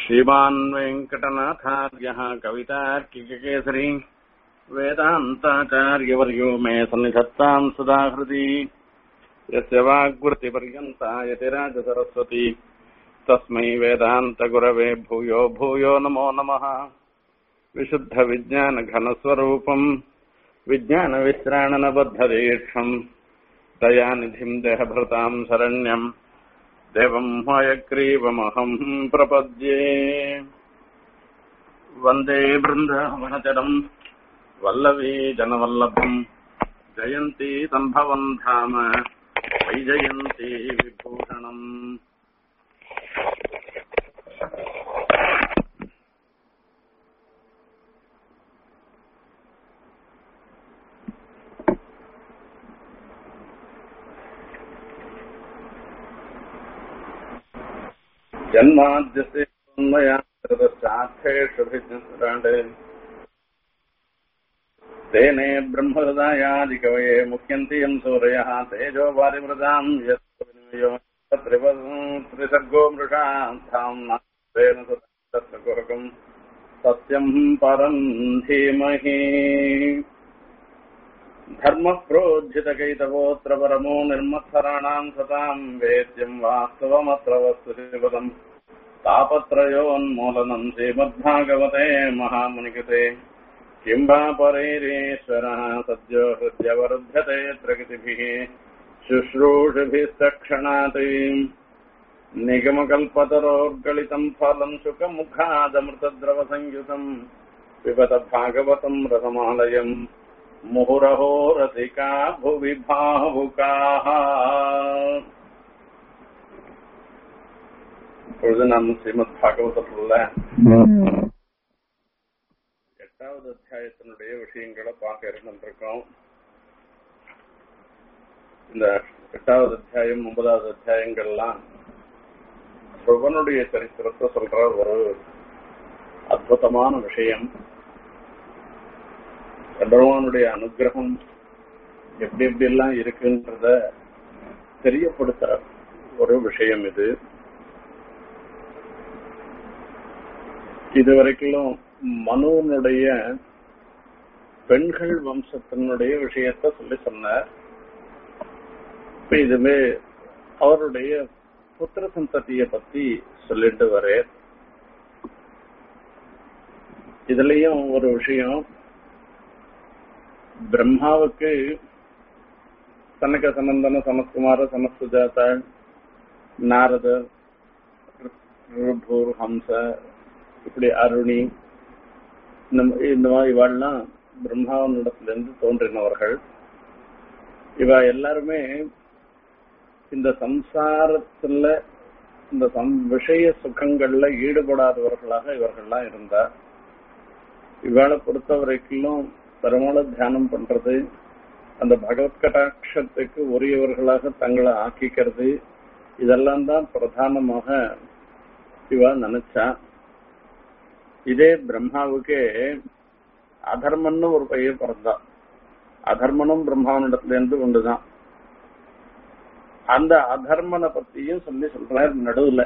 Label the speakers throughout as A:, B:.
A: श्रीमान् वेङ्कटनाथार्यः कवितार्किककेसरी वेदान्ताचार्यवर्यो मे सन्निधत्ताम् सदा हृदि यस्य वाग्वृत्तिपर्यन्ता यतिराजसरस्वती तस्मै वेदान्तगुरवे भूयो भूयो नमो नमः विशुद्धविज्ञानघनस्वरूपम् विज्ञानविश्राणनबद्धदीक्षम् दयानिधिम् देहभृताम् शरण्यम् देवम् हयग्रीवमहम् प्रपद्ये वन्दे बृन्दावनचरम् वल्लवी जनवल्लभम् जयन्ती सम्भवम् धाम वैजयन्ती विभूषणम् जन्माद्यस्य उन्मयार्थेषुभिराण्डे तेने ब्रह्महृदायादिकवये मुह्यन्ति यम् सूरयः तेजो वारिमृदाम् यत्विनिमयो त्रिसर्गो मृषा धाम्ना तेन तत्कुहकम् सत्यम् परम् धीमहि धर्मः प्रोज्झितकैतवोऽत्र परमो निर्मत्सराणाम् सताम् वेद्यम् वास्तवमत्र वस्तुशिवदम् तापत्रयोन्मूलनम् श्रीमद्भागवते महामुनिकृते किम् वा परैरीश्वरः सद्यो हृद्यवरुध्यते प्रकृतिभिः शुश्रूषुभिस्तक्षणात् निगमकल्पतरोर्गलितम् फलम् सुखमुखादमृतद्रवसंयुतम् पिबत भागवतम् रसमालयम् मुहुरहो रसिका भुवि भावुकाः இப்பொழுது நாம் ஸ்ரீமத் பாகவதத்துல எட்டாவது அத்தியாயத்தினுடைய விஷயங்களை பார்க்க இருந்திருக்கோம் இந்த எட்டாவது அத்தியாயம் ஒன்பதாவது அத்தியாயங்கள்லாம் சிவனுடைய சரித்திரத்தை சொல்ற ஒரு அற்புதமான விஷயம் பெருமானுடைய அனுகிரகம் எப்படி எப்படி எல்லாம் இருக்குன்றத தெரியப்படுத்துற ஒரு விஷயம் இது இதுவரைக்கும் மனுவனுடைய பெண்கள் வம்சத்தினுடைய விஷயத்த சொல்லி சொன்னார் இப்ப இதுவே அவருடைய புத்திர சந்ததிய பத்தி சொல்லிட்டு வரேன் இதுலயும் ஒரு விஷயம் பிரம்மாவுக்கு சனக சனந்தன சனத்குமார சனத்சுஜாதா நாரத ருபூர் ஹம்ச இப்படி அருணி இந்த மாதிரி இவாள்லாம் பிரம்மாவனிடத்துல இருந்து தோன்றினவர்கள் இவ எல்லாருமே இந்த சம்சாரத்துல இந்த விஷய சுகங்கள்ல ஈடுபடாதவர்களாக இவர்கள்லாம் இருந்தார் இவாளை பொறுத்த வரைக்கும் பெருமாள தியானம் பண்றது அந்த பகவத் கட்டாட்சத்துக்கு உரியவர்களாக தங்களை ஆக்கிக்கிறது இதெல்லாம் தான் பிரதானமாக இவ நினைச்சா இதே பிரம்மாவுக்கே அதர்மன்னு ஒரு பையன் பிறந்தான் அதர்மனும் பிரம்மாவனிடத்துல இருந்து ஒன்றுதான் அந்த அதர்மனை பத்தியும் சொல்லி சொல்றார் நடுவுல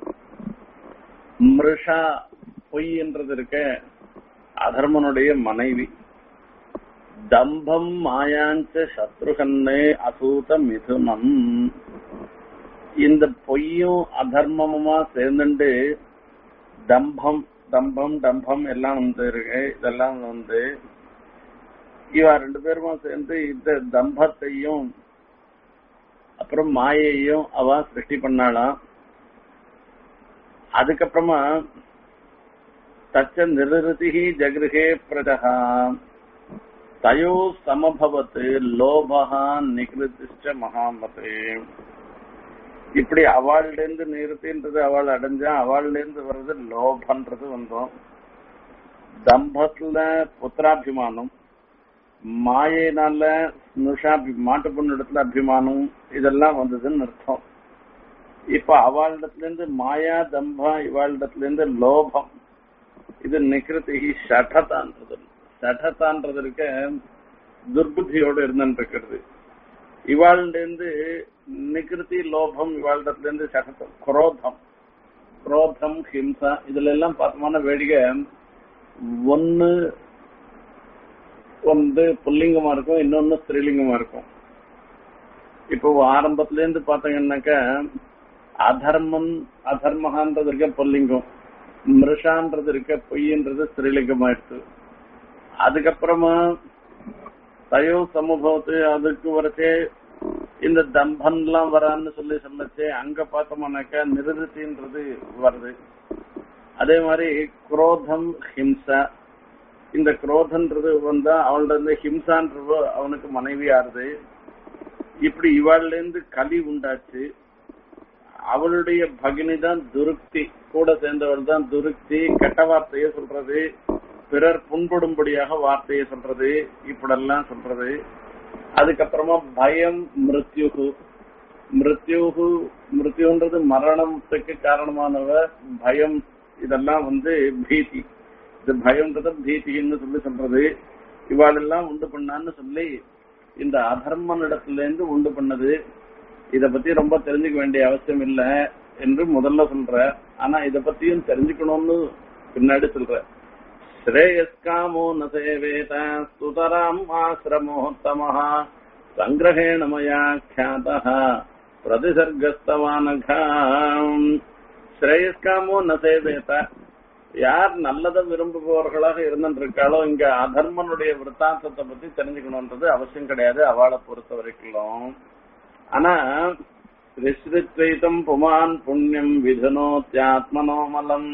A: மிருஷா பொய்ன்றது இருக்க அதர்மனுடைய மனைவி தம்பம் மாயாஞ்ச சத்ருகன்னு அசூத மிதுனம் இந்த பொய்யும் அதர்மமுமா சேர்ந்துட்டு தம்பம் தம்பம் டம்பம் எல்லாம் வந்து இருக்கு இதெல்லாம் வந்து இவ ரெண்டு பேருமா சேர்ந்து இந்த தம்பத்தையும் அப்புறம் மாயையும் அவ சிருஷ்டி பண்ணாளாம் அதுக்கப்புறமா தச்ச நிருதி ஜகிருகே பிரஜகா தயோ சமபவத்து லோபகா நிகிருதிஷ்ட மகாமதே இப்படி அவள்ல இருந்து நிறுத்தின்றது அவள் அடைஞ்சா அவள்ல இருந்து வர்றது லோபன்றது வந்தோம் தம்பத்துல புத்திராபிமானம் மாயினால ஸ்னுஷா மாட்டு பொண்ணு இடத்துல அபிமானம் இதெல்லாம் வந்ததுன்னு அர்த்தம் இப்ப அவளிடத்துல இருந்து மாயா தம்பா இவாளிடத்துல இருந்து லோபம் இது நிகிருதி ஷடதான்றது ஷடதான்றது இருக்க துர்புத்தியோடு இருந்துட்டு இருக்கிறது இவாள்ல இருந்து நிகிருதி லோபம் இவாளிடத்துல இருந்து சகத்தம் குரோதம் குரோதம் ஹிம்சா இதுல எல்லாம் பார்த்தோம்னா வேடிக்கை ஒன்னு வந்து புல்லிங்கமா இருக்கும் இன்னொன்னு ஸ்திரீலிங்கமா இருக்கும் இப்போ ஆரம்பத்துல இருந்து பாத்தீங்கன்னாக்க அதர்மம் அதர்மகான்றது இருக்க புல்லிங்கம் மிருஷான்றது இருக்க பொய்ன்றது ஸ்திரீலிங்கமாயிடுச்சு அதுக்கப்புறமா தயோ சமூகத்து அதுக்கு வரைச்சே இந்த தம்பன்லாம் வரான்னு சொல்லி சொல்லச்சே அங்க பார்த்தோம்னாக்கா நிருதின்றது வருது அதே மாதிரி குரோதம் ஹிம்சா இந்த குரோதன்றது வந்தா அவள்கிட்ட இருந்து ஹிம்சான்றது அவனுக்கு மனைவி ஆறுது இப்படி இவாள்ல இருந்து கலி உண்டாச்சு அவளுடைய பகினி தான் துருக்தி கூட சேர்ந்தவள் தான் துருக்தி கெட்ட வார்த்தையை சொல்றது பிறர் புண்படும்படியாக வார்த்தையை சொல்றது இப்படியெல்லாம் சொல்றது அதுக்கப்புறமா பயம் மிருத்யுகு மிருத்யுகு மிருத்யுன்றது மரணத்துக்கு காரணமானவ பயம் இதெல்லாம் வந்து பீதி இது பயம்ன்றது பீதின்னு சொல்லி சொல்றது இவாளெல்லாம் உண்டு பண்ணான்னு சொல்லி இந்த அதர்மன் இடத்துல இருந்து உண்டு பண்ணது இத பத்தி ரொம்ப தெரிஞ்சுக்க வேண்டிய அவசியம் இல்ல என்று முதல்ல சொல்ற ஆனா இத பத்தியும் தெரிஞ்சுக்கணும்னு பின்னாடி சொல்ற ஸ்ரேயஸ்காமோ ந சேவேத சுதராம் ஆசிரமோத்தம சங்கிரகேண மயா ख्यातः பிரதிசர்கஸ்தவானகாம் ஸ்ரேயஸ்காமோ ந சேவேத யார் நல்லதை விரும்புபவர்களாக இருந்திருக்காளோ இங்க அதர்மனுடைய விற்த்தாந்தத்தை பத்தி தெரிஞ்சுக்கணும்ன்றது அவசியம் கிடையாது அவளை பொறுத்த வரைக்கும் ஆனா விஸ்ருத்வைத்தம் புமான் புண்ணியம் விதனோத்யாத்மனோமலம்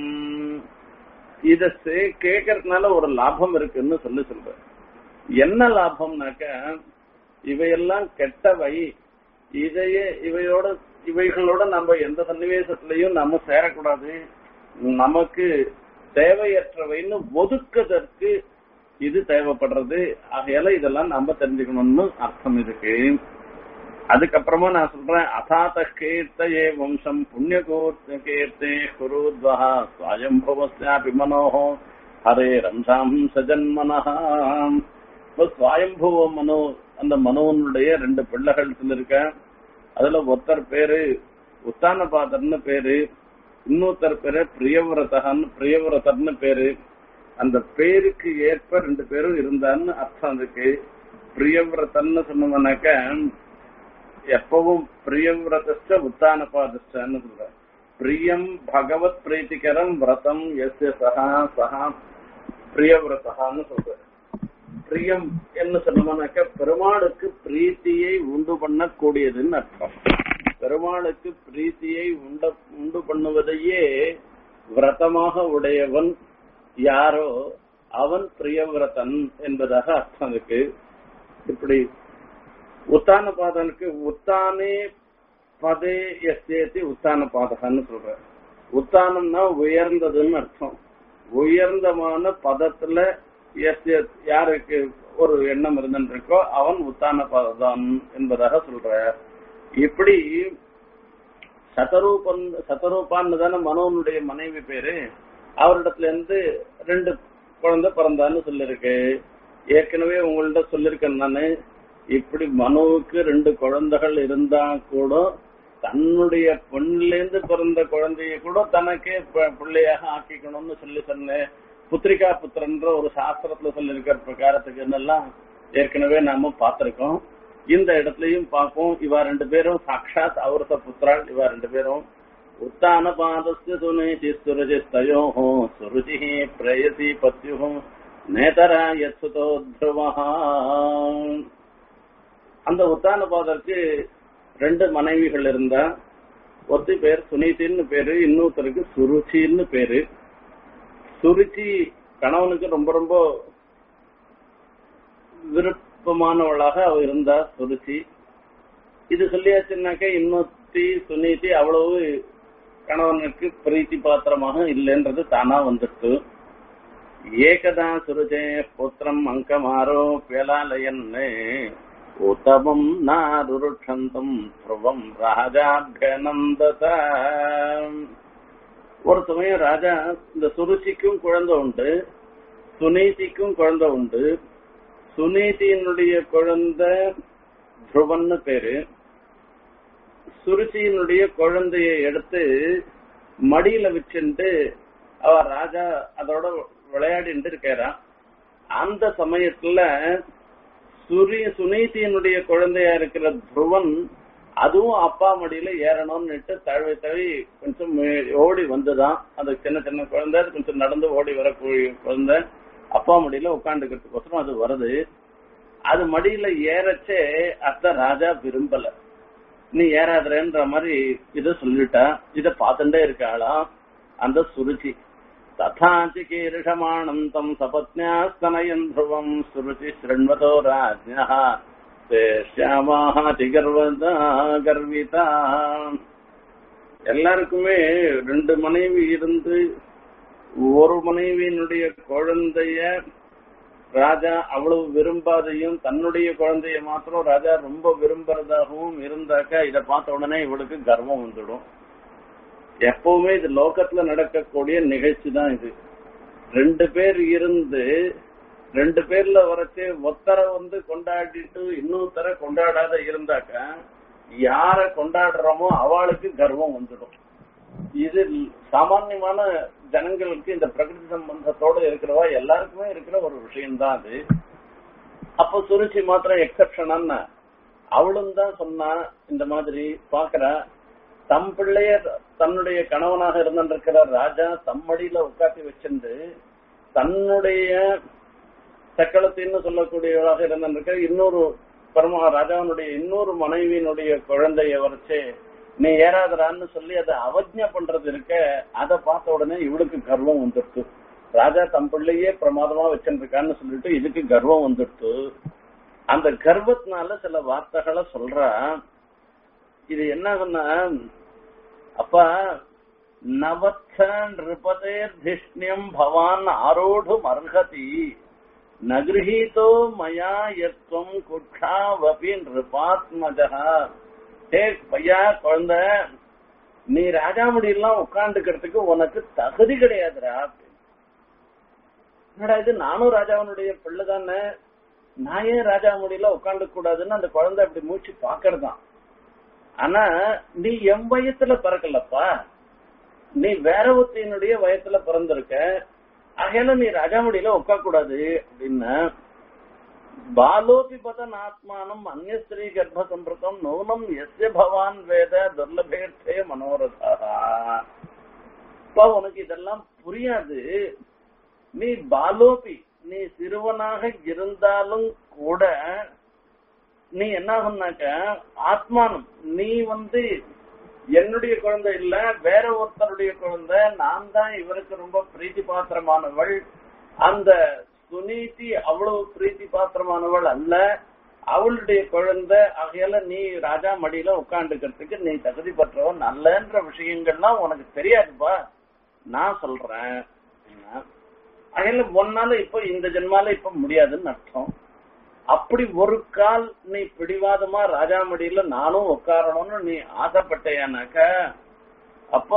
A: இத கேட்கறதுனால ஒரு லாபம் இருக்குன்னு சொல்லி சொல்ற என்ன லாபம்னாக்க இவையெல்லாம் கெட்டவை இதையே இவையோட இவைகளோட நம்ம எந்த சன்னிவேசத்திலையும் நம்ம சேரக்கூடாது நமக்கு தேவையற்றவைன்னு ஒதுக்குதற்கு இது தேவைப்படுறது ஆகையால இதெல்லாம் நம்ம தெரிஞ்சுக்கணும்னு அர்த்தம் இருக்கு அதுக்கப்புறமா நான் சொல்றேன் அசாத கீர்த்தையே வம்சம் புண்ணிய கீர்த்தே குருத்வஹா சுவாயம்பவஸ்யாபி மனோஹோ ஹரே ரம்சாம் சஜன்மனஹா இப்போ சுவாயம்புவ மனோ அந்த மனோனுடைய ரெண்டு பிள்ளைகள் இருக்க அதுல ஒருத்தர் பேரு உத்தானபாதர்னு பேரு இன்னொருத்தர் பேரு பிரியவிரதகன்னு பிரியவிரதர்னு பேரு அந்த பேருக்கு ஏற்ப ரெண்டு பேரும் இருந்தான்னு அர்த்தம் இருக்கு பிரியவிரதன்னு சொன்னோம்னாக்க எப்பவும் பிரியவிரதஸ்ட உத்தானபாதஸ்டன்னு சொல்ற பிரியம் பகவத் பிரீத்திகரம் விரதம் எஸ் சஹா சஹா பிரியவிரதகான்னு சொல்ற பிரியம் என்ன சொன்னோம்னாக்க பெருமாளுக்கு பிரீத்தியை உண்டு பண்ணக்கூடியதுன்னு அர்த்தம் பெருமாளுக்கு பிரீத்தியை உண்ட உண்டு பண்ணுவதையே விரதமாக உடையவன் யாரோ அவன் பிரியவிரதன் என்பதாக அர்த்தம் இருக்கு இப்படி உத்தான பாதனுக்கு உத்தானே பதே எஸ்ஏத்தி உத்தான பாதகன்னு சொல்ற உத்தானம்னா உயர்ந்ததுன்னு அர்த்தம் உயர்ந்தமான பதத்துல எஸ் யாருக்கு ஒரு எண்ணம் இருந்துருக்கோ அவன் உத்தான பதம் என்பதாக சொல்ற இப்படி சதரூபன் சதரூபான்னு தானே மனோனுடைய மனைவி பேரு அவரிடத்துல இருந்து ரெண்டு குழந்தை பிறந்தான்னு சொல்லிருக்கு ஏற்கனவே உங்கள்ட்ட சொல்லிருக்கேன் நானு இப்படி மனுவுக்கு ரெண்டு குழந்தைகள் இருந்தா கூட தன்னுடைய பெண்ணிலேருந்து பிறந்த குழந்தைய கூட தனக்கே பிள்ளையாக ஆக்கிக்கணும்னு சொல்லி சொன்னேன் புத்திரிகா புத்திரன்ற ஒரு சாஸ்திரத்துல சொல்லியிருக்கிற பிரகாரத்துக்கு என்னெல்லாம் ஏற்கனவே நாம பார்த்திருக்கோம் இந்த இடத்துலயும் பார்ப்போம் இவா ரெண்டு பேரும் சாட்சாத் அவரத புத்திரால் இவா ரெண்டு பேரும் உத்தான பாதஸ்ய சுனேதி சுருஜிஸ்தயோ சுருஜி பிரேயசி பத்யு நேதரா யத்சுதோ துருவஹா அந்த உத்தான பாதருக்கு ரெண்டு மனைவிகள் இருந்தா ஒருத்தி பேர் சுனீதின்னு பேரு இன்னொருத்தருக்கு சுருச்சின்னு பேரு சுருச்சி கணவனுக்கு ரொம்ப ரொம்ப விருப்பமானவளாக அவ இருந்தா சுருச்சி இது சொல்லியாச்சுன்னாக்க இன்னொத்தி சுனீதி அவ்வளவு கணவனுக்கு பிரீத்தி பாத்திரமாக இல்லைன்றது தானா வந்துட்டு ஏகதா சுருஜே புத்திரம் அங்கமாரோ பேலாலயன்னு உத்தமம் நாருருட்சந்தம் துருவம் ராஜாபியனந்தத ஒரு சமயம் ராஜா இந்த சுருச்சிக்கும் குழந்தை உண்டு சுனீதிக்கும் குழந்தை உண்டு சுனீதியினுடைய குழந்தை துருவன்னு பேரு சுருச்சியினுடைய குழந்தையை எடுத்து மடியில வச்சுட்டு அவ ராஜா அதோட விளையாடிட்டு இருக்கிறா அந்த சமயத்துல சுரிய சுனீதியினுடைய குழந்தையா இருக்கிற துருவன் அதுவும் அப்பா மடியில ஏறணும்னுட்டு தழுவி தழுவி கொஞ்சம் மே- ஓடி வந்துதான் அது சின்ன சின்ன குழந்தை அது கொஞ்சம் நடந்து ஓடி வரக்கூடிய குழந்தை அப்பா மடியில உட்காந்துக்கிறதுக்கோசரம் அது வருது அது மடியில ஏறச்சே அத்த ராஜா விரும்பல நீ ஏறாதுறேன்ற மாதிரி இத சொல்லிட்டா இத பார்த்துட்டே இருக்காளா அந்த சுருச்சி ததாச்சி கீரிஷமாணம் தம் சபத்னியாஸ்தனயன் துருவம் சுருச்சி ஸ்ருண்வதோ ராஜ்யா தேஷ்யாமாஹாதி கர்வதா கர்விதா எல்லாருக்குமே ரெண்டு மனைவி இருந்து ஒரு மனைவியினுடைய குழந்தைய ராஜா அவ்வளவு விரும்பாதையும் தன்னுடைய குழந்தைய மாத்திரம் ராஜா ரொம்ப விரும்புறதாகவும் இருந்தாக்கா இத பார்த்த உடனே இவளுக்கு கர்வம் வந்துடும் எப்பவுமே இது லோகத்துல நடக்கக்கூடிய நிகழ்ச்சி தான் இது ரெண்டு பேர் இருந்து ரெண்டு பேர்ல வரச்சு ஒத்தரை வந்து கொண்டாடிட்டு இன்னொருத்தர கொண்டாடாத இருந்தாக்கா யார கொண்டாடுறோமோ அவளுக்கு கர்வம் வந்துடும் இது சாமான்யமான ஜனங்களுக்கு இந்த பிரகிருதி சம்பந்தத்தோட இருக்கிறவா எல்லாருக்குமே இருக்கிற ஒரு விஷயம்தான் அது அப்ப சுருச்சி மாத்திரம் எக்ஸப்ஷனா அவளும் தான் சொன்னா இந்த மாதிரி பாக்குறா தம் பிள்ளைய தன்னுடைய கணவனாக இருந்திருக்கிற ராஜா தம்மடியில உட்காத்தி வச்சிருந்து தன்னுடைய சக்களத்தின்னு சொல்லக்கூடியவளாக இருந்திருக்க இன்னொரு பரமா ராஜாவினுடைய இன்னொரு மனைவியினுடைய குழந்தைய வரைச்சு நீ ஏறாதடான்னு சொல்லி அதை அவஜ்ஞா பண்றது இருக்க அதை பார்த்த உடனே இவளுக்கு கர்வம் வந்துடுத்து ராஜா தம் பிள்ளையே பிரமாதமா வச்சிருக்கான்னு சொல்லிட்டு இதுக்கு கர்வம் வந்துடுத்து அந்த கர்வத்தினால சில வார்த்தைகளை சொல்றா இது என்ன ஆகும்னா அப்பா நவத்த நிருபதேர்திஷ்ணியம் பவான் ஆரோடும் அர்ஹதி நகிரஹீதோ மயா யத்வம் குட்சாவபி நிருபாத்மஜா டே பையா குழந்தை நீ ராஜாமுடியெல்லாம் உட்காந்துக்கிறதுக்கு உனக்கு தகுதி கிடையாதுடா அப்படின்னு. என்னடா இது நானும் ராஜாவனுடைய பிள்ளை தானே நான் ஏன் ராஜா முடியல உட்காந்து கூடாதுன்னு அந்த குழந்தை அப்படி மூச்சு பாக்குறதான் ஆனா நீ என் வயத்துல பிறக்கலப்பா நீ வேற ஒருத்தினுடைய வயத்துல பிறந்திருக்க ஆகையால நீ ராஜா முடியல உட்கார கூடாது அப்படின்னா பாலோபி பதன் ஆத்மானம் அந்நிய ஸ்திரீ கர்ப்ப சம்பிரதம் நூனம் எஸ்ய பவான் வேத துர்லபேர்த்தே மனோரதா அப்பா உனக்கு இதெல்லாம் புரியாது நீ பாலோபி நீ சிறுவனாக இருந்தாலும் கூட நீ என்ன ஆகும்னாக்க ஆத்மானம் நீ வந்து என்னுடைய குழந்தை இல்ல வேற ஒருத்தருடைய குழந்தை நான் தான் இவருக்கு ரொம்ப பிரீத்தி பாத்திரமானவள் அந்த சுனீதி அவ்வளவு பிரீத்தி பாத்திரமானவள் அல்ல அவளுடைய குழந்தை ஆகையால நீ ராஜா மடியில உட்காந்துக்கிறதுக்கு நீ தகுதி பெற்றவன் அல்லன்ற விஷயங்கள்லாம் உனக்கு தெரியாதுப்பா நான் சொல்றேன் அப்படின்னா, ஆகையால ஒன்னால இப்ப இந்த ஜென்மால இப்ப முடியாதுன்னு அர்த்தம் அப்படி ஒரு கால் நீ பிடிவாதமா ராஜா மடியில நானும் உட்காரணும்னு நீ ஆசைப்பட்டேனாக்க அப்போ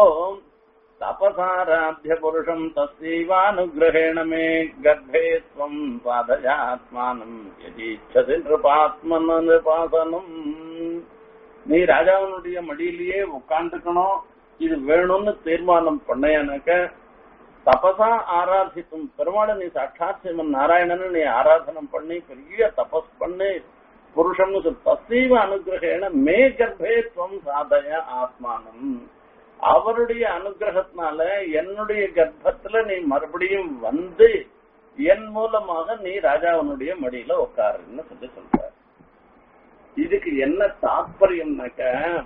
A: தபசாராத்திய புருஷம் தஸ்யைவானுகிரகேண மே கர்ப்பே ஸ்வம் பாதயாத்மானம் யதீச்சதி நிருபாத்மன நிருபாசனம் நீ ராஜாவினுடைய மடியிலேயே உட்காந்துக்கணும் இது வேணும்னு தீர்மானம் பண்ணையானாக்க தபசா ஆராதித்தும் பெருமாளை நீ சாட்சாத் சிவன் நாராயணன் நீ ஆராதனம் பண்ணி பெரிய தபஸ் பண்ணி புருஷம்னு சொல் தசீவ அனுகிரகேன மே கர்ப்பே துவம் சாதய ஆத்மானம் அவருடைய அனுகிரகத்தினால என்னுடைய கர்ப்பத்துல நீ மறுபடியும் வந்து என் மூலமாக நீ ராஜாவனுடைய மடியில உட்காருன்னு சொல்லி சொல்ற இதுக்கு என்ன தாற்பயம்னாக்க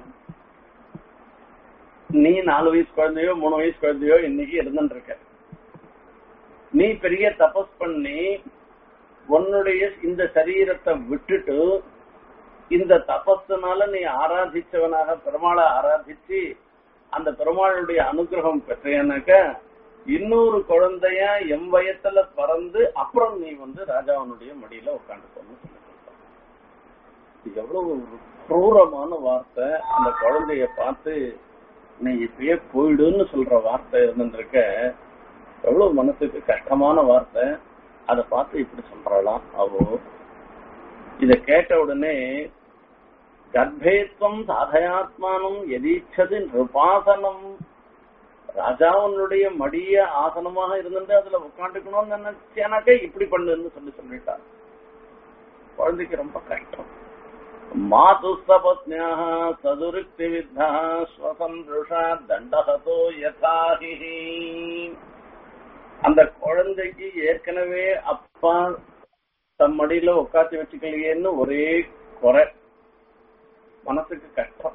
A: நீ நாலு வயசு குழந்தையோ மூணு வயசு குழந்தையோ இன்னைக்கு இருந்துட்டு இருக்க நீ பெரிய தபஸ் பண்ணி உன்னுடைய இந்த சரீரத்தை விட்டுட்டு இந்த தபஸ்னால நீ ஆராதிச்சவனாக பெருமாளை ஆராதிச்சு அந்த பெருமாளுடைய அனுகிரகம் பெற்றேனாக்க இன்னொரு குழந்தைய எம் வயத்துல பிறந்து அப்புறம் நீ வந்து ராஜாவனுடைய மடியில உட்காந்துக்கணும் சொல்லி சொல்றான். இது எவ்வளவு ஒரு குரூரமான வார்த்தை அந்த குழந்தைய பார்த்து நீ இப்பயே போயிடுன்னு சொல்ற வார்த்தை இருந்துருக்க எவ்வளவு மனசுக்கு கஷ்டமான வார்த்தை அதை பார்த்து இப்படி சொல்றாளாம் அவோ இத கேட்ட உடனே கர்ப்பேத்வம் சாதயாத்மானம் எதீச்சது நிருபாசனம் ராஜாவனுடைய மடிய ஆசனமாக இருந்துட்டு அதுல உட்காந்துக்கணும்னு நினைச்சானாக்க இப்படி பண்ணுன்னு சொல்லி சொல்லிட்டான் குழந்தைக்கு ரொம்ப கஷ்டம் மாதுஸ்தபத்னியாக சதுருக்தி வித்தா ஸ்வசந்திருஷா தண்டகதோ யதாஹி அந்த குழந்தைக்கு ஏற்கனவே அப்பா தம் மடியில உட்காந்து வச்சுக்கலையேன்னு ஒரே குறை மனசுக்கு கஷ்டம்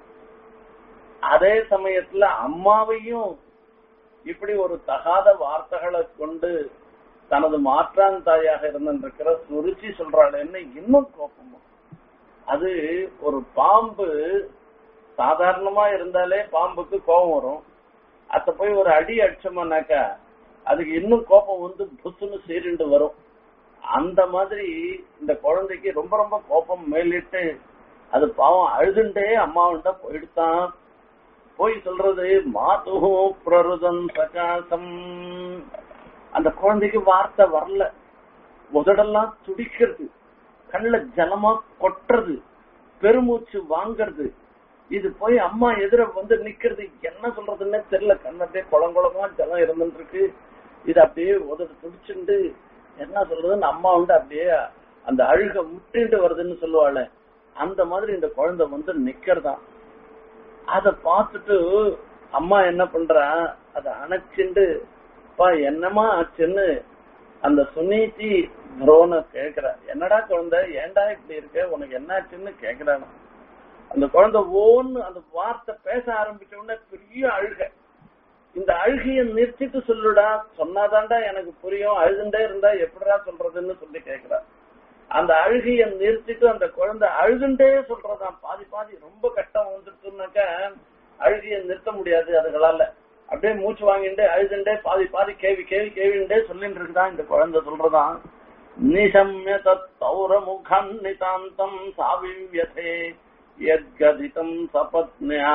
A: அதே சமயத்துல அம்மாவையும் இப்படி ஒரு தகாத வார்த்தைகளை கொண்டு தனது மாற்றான் தாயாக இருந்திருக்கிற சுருச்சி சொல்றாளேன்னு இன்னும் கோபமா அது ஒரு பாம்பு சாதாரணமா இருந்தாலே பாம்புக்கு கோபம் வரும் அத போய் ஒரு அடி அடிச்சோம்னாக்கா அதுக்கு இன்னும் கோபம் வந்து புத்துன்னு சீரிண்டு வரும் அந்த மாதிரி இந்த குழந்தைக்கு ரொம்ப ரொம்ப கோபம் மேலிட்டு அது பாவம் அழுதுண்டே அம்மாவுண்ட போயிடுத்தான் போய் சொல்றது மாதுஹோ பிரருதம் சகாசம் அந்த குழந்தைக்கு வார்த்தை வரல உதடெல்லாம் துடிக்கிறது கண்ணுல ஜலமா கொட்டுறது பெருமூச்சு வாங்கறது இது போய் அம்மா எதிர வந்து நிக்கிறது என்ன சொல்றதுன்னே தெரியல கண்ணத்தே குளங்குளமா ஜலம் இருந்துட்டு இருக்கு இது அப்படியே உதடு துடிச்சுண்டு என்ன சொல்றதுன்னு அம்மா வந்து அப்படியே அந்த அழுக முட்டிட்டு வருதுன்னு சொல்லுவாள் அந்த மாதிரி இந்த குழந்தை வந்து நிக்கிறதான் அத பார்த்துட்டு அம்மா என்ன பண்றா அத அணைச்சுண்டு பா என்னமா ஆச்சுன்னு அந்த சுனீதி துரோன கேக்குறா என்னடா குழந்தை ஏன்டா இப்படி இருக்க உனக்கு என்னாச்சுன்னு கேக்குறானா அந்த குழந்தை ஓன்னு அந்த வார்த்தை பேச ஆரம்பிச்ச உடனே பெரிய அழுக இந்த அழுகைய நிறுத்திட்டு சொல்லுடா சொன்னாதான்டா எனக்கு புரியும் அழுதுண்டே இருந்தா எப்படிடா சொல்றதுன்னு சொல்லி கேக்குறா அந்த அழுகைய நிறுத்திட்டு அந்த குழந்தை அழுதுண்டே சொல்றதான் பாதி பாதி ரொம்ப கஷ்டம் வந்துருச்சுனாக்க அழுகைய நிறுத்த முடியாது அதுகளால அப்படியே மூச்சு வாங்கிட்டு அழுதுண்டே பாதி பாதி கேவி கேவி கேவிண்டே சொல்லிட்டு இருக்குதான் இந்த குழந்தை சொல்றதான் நிசம்ய தௌர முகம் நிதாந்தம் சாவிவியதே எத்கதிதம் சபத்னியா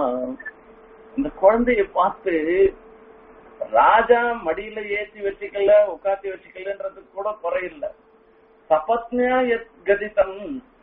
A: இந்த குழந்தைய பார்த்து ராஜா மடியில ஏத்தி வச்சுக்கல உட்காத்தி வச்சுக்கலன்றதுக்கு கூட குறையில்லை சபத்னியா எத் கதிதம்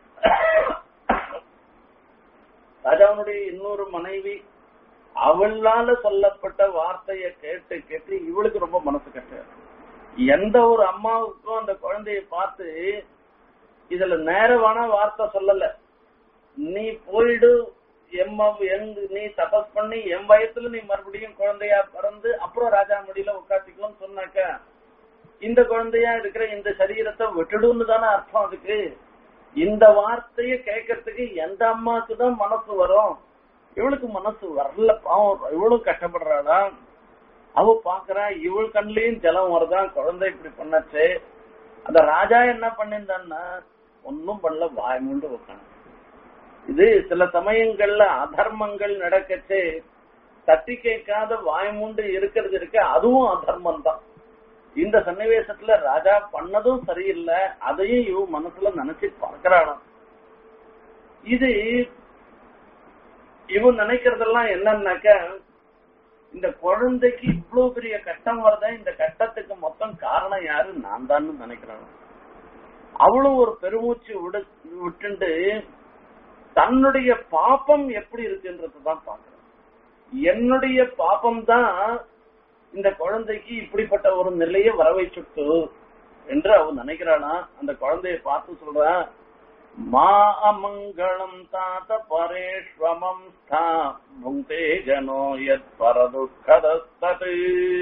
A: ராஜாவனுடைய இன்னொரு மனைவி அவளால சொல்லப்பட்ட வார்த்தைய கேட்டு கேட்டு இவளுக்கு ரொம்ப மனசு கட்ட எந்த ஒரு அம்மாவுக்கும் அந்த குழந்தைய பார்த்து இதுல நேரவான வார்த்தை சொல்லல நீ போயிடு எம்ம எங்க நீ தபஸ் பண்ணி என் வயசுல நீ மறுபடியும் குழந்தையா பிறந்து அப்புறம் ராஜா மடியில உட்காத்திக்கோன்னு சொன்னாக்க இந்த குழந்தையா இருக்கிற இந்த சரீரத்தை விட்டுடுன்னு தானே அர்த்தம் அதுக்கு இந்த வார்த்தைய கேட்கறதுக்கு எந்த அம்மாவுக்கு தான் மனசு வரும் இவளுக்கு மனசு வரல பாவம் இவளும் கஷ்டப்படுறாளா அவ பாக்குறா இவள் கண்லயும் ஜலம் வருதான் குழந்தை இப்படி பண்ணாச்சு அந்த ராஜா என்ன பண்ணிருந்தான்னா ஒன்னும் பண்ணல வாய் மூண்டு உட்காந்து இது சில சமயங்கள்ல அதர்மங்கள் நடக்கச்சு தட்டி கேட்காத வாய் மூண்டு இருக்கிறது இருக்கு அதுவும் அதர்மம் தான் இந்த சன்னிவேசத்துல ராஜா பண்ணதும் சரியில்லை அதையும் இவ மனசுல நினைச்சு பார்க்கிறாளாம் இது இவன் நினைக்கிறதெல்லாம் என்னன்னாக்க இந்த குழந்தைக்கு இவ்வளவு பெரிய கட்டம் வரத இந்த கட்டத்துக்கு மொத்தம் காரணம் யாரு நான் தான் நினைக்கிறான் அவளும் ஒரு பெருமூச்சு விடு விட்டுண்டு தன்னுடைய பாப்பம் எப்படி இருக்குன்றதுதான் பாக்குறேன் என்னுடைய பாப்பம் தான் இந்த குழந்தைக்கு இப்படிப்பட்ட ஒரு நிலையை வர வைச்சுட்டு என்று அவன் நினைக்கிறானா அந்த குழந்தைய பார்த்து சொல்றான் மா அமங்கலம் தாத்த பரேஷ்வமம் ஸ்தா புங்கே ஜனோ யத் பரதுக்கதஸ்தது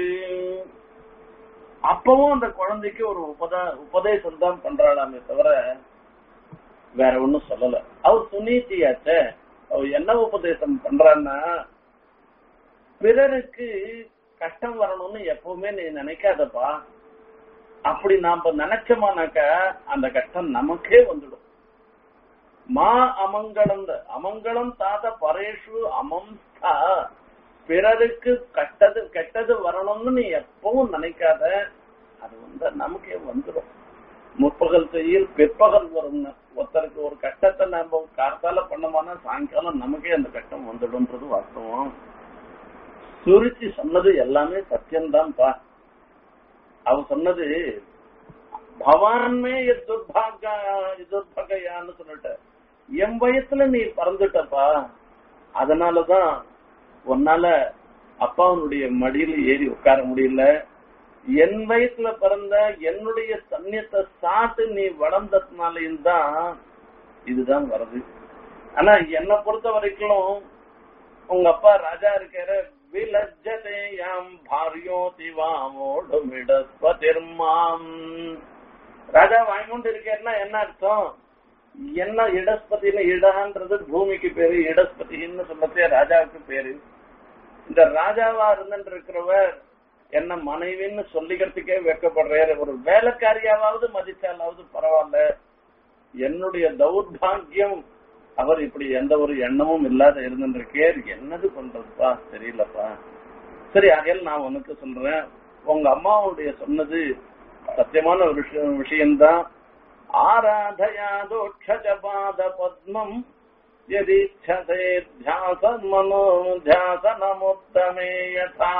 A: அப்பவும் அந்த குழந்தைக்கு ஒரு உபதா உபதேசம் தான் பண்றாளாமே தவிர வேற ஒண்ணும் சொல்லல அவ சுனீதியாச்ச அவ என்ன உபதேசம் பண்றான்னா பிறருக்கு கஷ்டம் வரணும்னு எப்பவுமே நீ நினைக்காதப்பா அப்படி நாம நினைச்சோமானாக்க அந்த கஷ்டம் நமக்கே வந்துடும் மா அமங்கலம் அமங்கலம் தாத பரேஷு அமம்ஸ்தா பிறருக்கு கெட்டது கெட்டது வரணும்னு நீ எப்பவும் நினைக்காத அது வந்து நமக்கே வந்துடும் முற்பகல் செய்யில் பிற்பகல் வரும்னு ஒருத்தருக்கு ஒரு கஷ்டத்தை நம்ம காத்தால பண்ணோம்னா சாயங்காலம் நமக்கே அந்த கஷ்டம் வந்துடும்ன்றது வாஸ்தவம் சுருச்சி சொன்னது எல்லாமே சத்தியம்தான் பா அவ சொன்னது பவான்மே துர்பாக துர்பகையான்னு சொல்லிட்ட என் வயசுல நீ பறந்துட்டப்பா அதனாலதான் உன்னால அப்பாவனுடைய மடியில ஏறி உட்கார முடியல என் வயசுல பிறந்த என்னுடைய சன்னியத்தை சாட்டு நீ வளர்ந்ததுனாலையும் தான் இதுதான் வருது ஆனா என்னை பொறுத்த வரைக்கும் உங்க அப்பா ராஜா இருக்கிற விலஜதேயாம் பாரியோதி வாமோடுமிடஸ்பதிர்மாம் ராஜா வாங்கிட்டு இருக்கேன்னா என்ன அர்த்தம் என்ன இடஸ்பதினு இடன்றது பூமிக்கு பேரு இடஸ்பதின்னு சொல்லத்தே ராஜாவுக்கு பேரு இந்த ராஜாவா இருந்துட்டு இருக்கிறவர் என்ன மனைவின்னு சொல்லிக்கிறதுக்கே வெக்கப்படுறாரு ஒரு வேலைக்காரியாவது மதிச்சாலாவது பரவாயில்ல என்னுடைய தௌர்பாகியம் அவர் இப்படி எந்த ஒரு எண்ணமும் இல்லாத இருந்துருக்கேர் என்னது பண்றதுப்பா தெரியலப்பா சரி ஆகையால் நான் உனக்கு சொல்றேன் உங்க அம்மாவுடைய சொன்னது சத்தியமான ஒரு விஷயம் விஷயம்தான் ஆராதயாதோட்சபாத பத்மம் யதிச்சதே தியாச மனோ தியாசனமுத்தமே யதா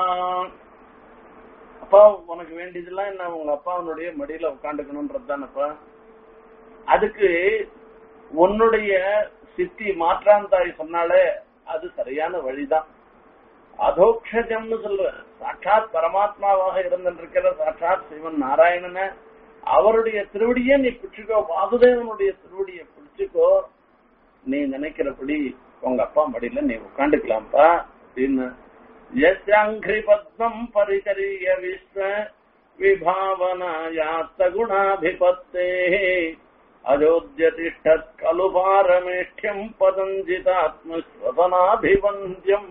A: அப்பா உனக்கு வேண்டியதெல்லாம் என்ன உங்க அப்பாவுடைய மடியில உட்காந்துக்கணும்ன்றது தானப்பா அதுக்கு உன்னுடைய சித்தி மாற்றாந்தாய் சொன்னாலே அது சரியான வழிதான் அதோக்ஷஜம்னு சொல்ற சாட்சாத் பரமாத்மாவாக இருந்திருக்கிற சாட்சாத் சிவன் நாராயணன அவருடைய திருவடியே நீ பிடிச்சுக்கோ வாசுதேவனுடைய திருவடியை பிடிச்சுக்கோ நீ நினைக்கிறபடி உங்க அப்பா மடியில நீ உட்காந்துக்கலாம்ப்பா அப்படின்னு யஸ்யாங்கிரி பத்மம் பரிகரிய விஸ்வ விபாவனாயாத்த குணாபிபத்தே அயோத்திய திஷ்டத் கலு பாரமேஷ்யம் பதஞ்சிதாத்மஸ்வதனாபிவந்தியம்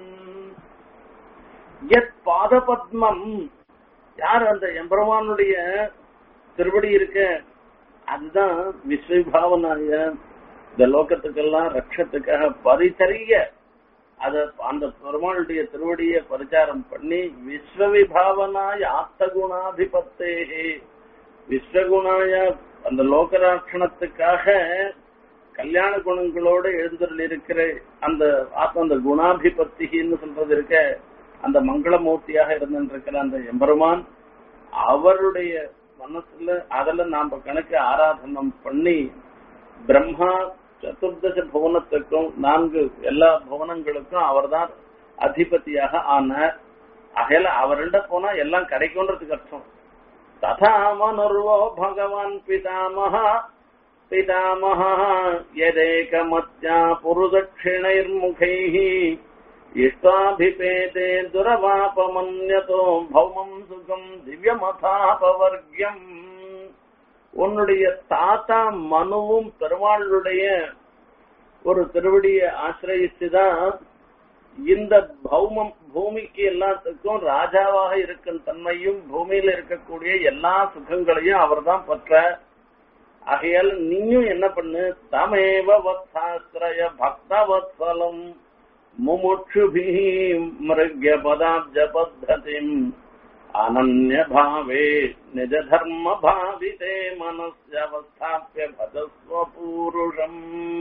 A: எத் பாத பத்மம் யார் அந்த எம்பெருமானுடைய திருவடி இருக்க அதுதான் விஸ்வபாவனாய இந்த லோகத்துக்கெல்லாம் ரட்சத்துக்காக பரிசரிய அத அந்த பெருமாளுடைய திருவடியை பரிச்சாரம் பண்ணி விஸ்வவிபாவனாய ஆத்தகுணாதிபத்தே விஸ்வகுணாய அந்த லோகராட்சணத்துக்காக கல்யாண குணங்களோட எழுந்தருள் இருக்கிற அந்த ஆத்ம அந்த குணாதிபத்தின்னு சொல்றது இருக்க அந்த மங்களமூர்த்தியாக இருந்திருக்கிற அந்த எம்பெருமான் அவருடைய மனசுல அதுல நாம கணக்கு ஆராதனம் பண்ணி பிரம்மா சதுர்தச புவனத்துக்கும் நான்கு எல்லா புவனங்களுக்கும் அவர்தான் அதிபதியாக ஆனார் ஆகையில அவர்கிட்ட போனா எல்லாம் கிடைக்கும்ன்றதுக்கு அர்த்தம் ததா மனுர்வோ பகவான் பிதாமக பிதாமக யதேகமத்யா புருதட்சிணைர்முகைः இஷ்டாபிபேதே துரவாபமன்யதோ பௌமம் சுகம் திவ்யமதாபவர்க்கியம் உன்னுடைய தாத்தா மனுவும் பெருமாளுடைய ஒரு திருவடியை ஆசிரயிச்சுதான் இந்த பௌமம் பூமிக்கு எல்லாத்துக்கும் ராஜாவாக இருக்கும் தன்மையும் பூமியில இருக்கக்கூடிய எல்லா சுகங்களையும் அவர்தான் பற்ற ஆகையால் நீயும் என்ன பண்ணு தமேவ வத்சாஸ்திரய பக்தவத்சலம் முமுட்சுபி மிருக்ய பதாப்ஜ பத்ததிம் அனன்ய பாவே நிஜ தர்ம பாவிதே மனசவஸ்தாபிய பதஸ்வ பூருஷம்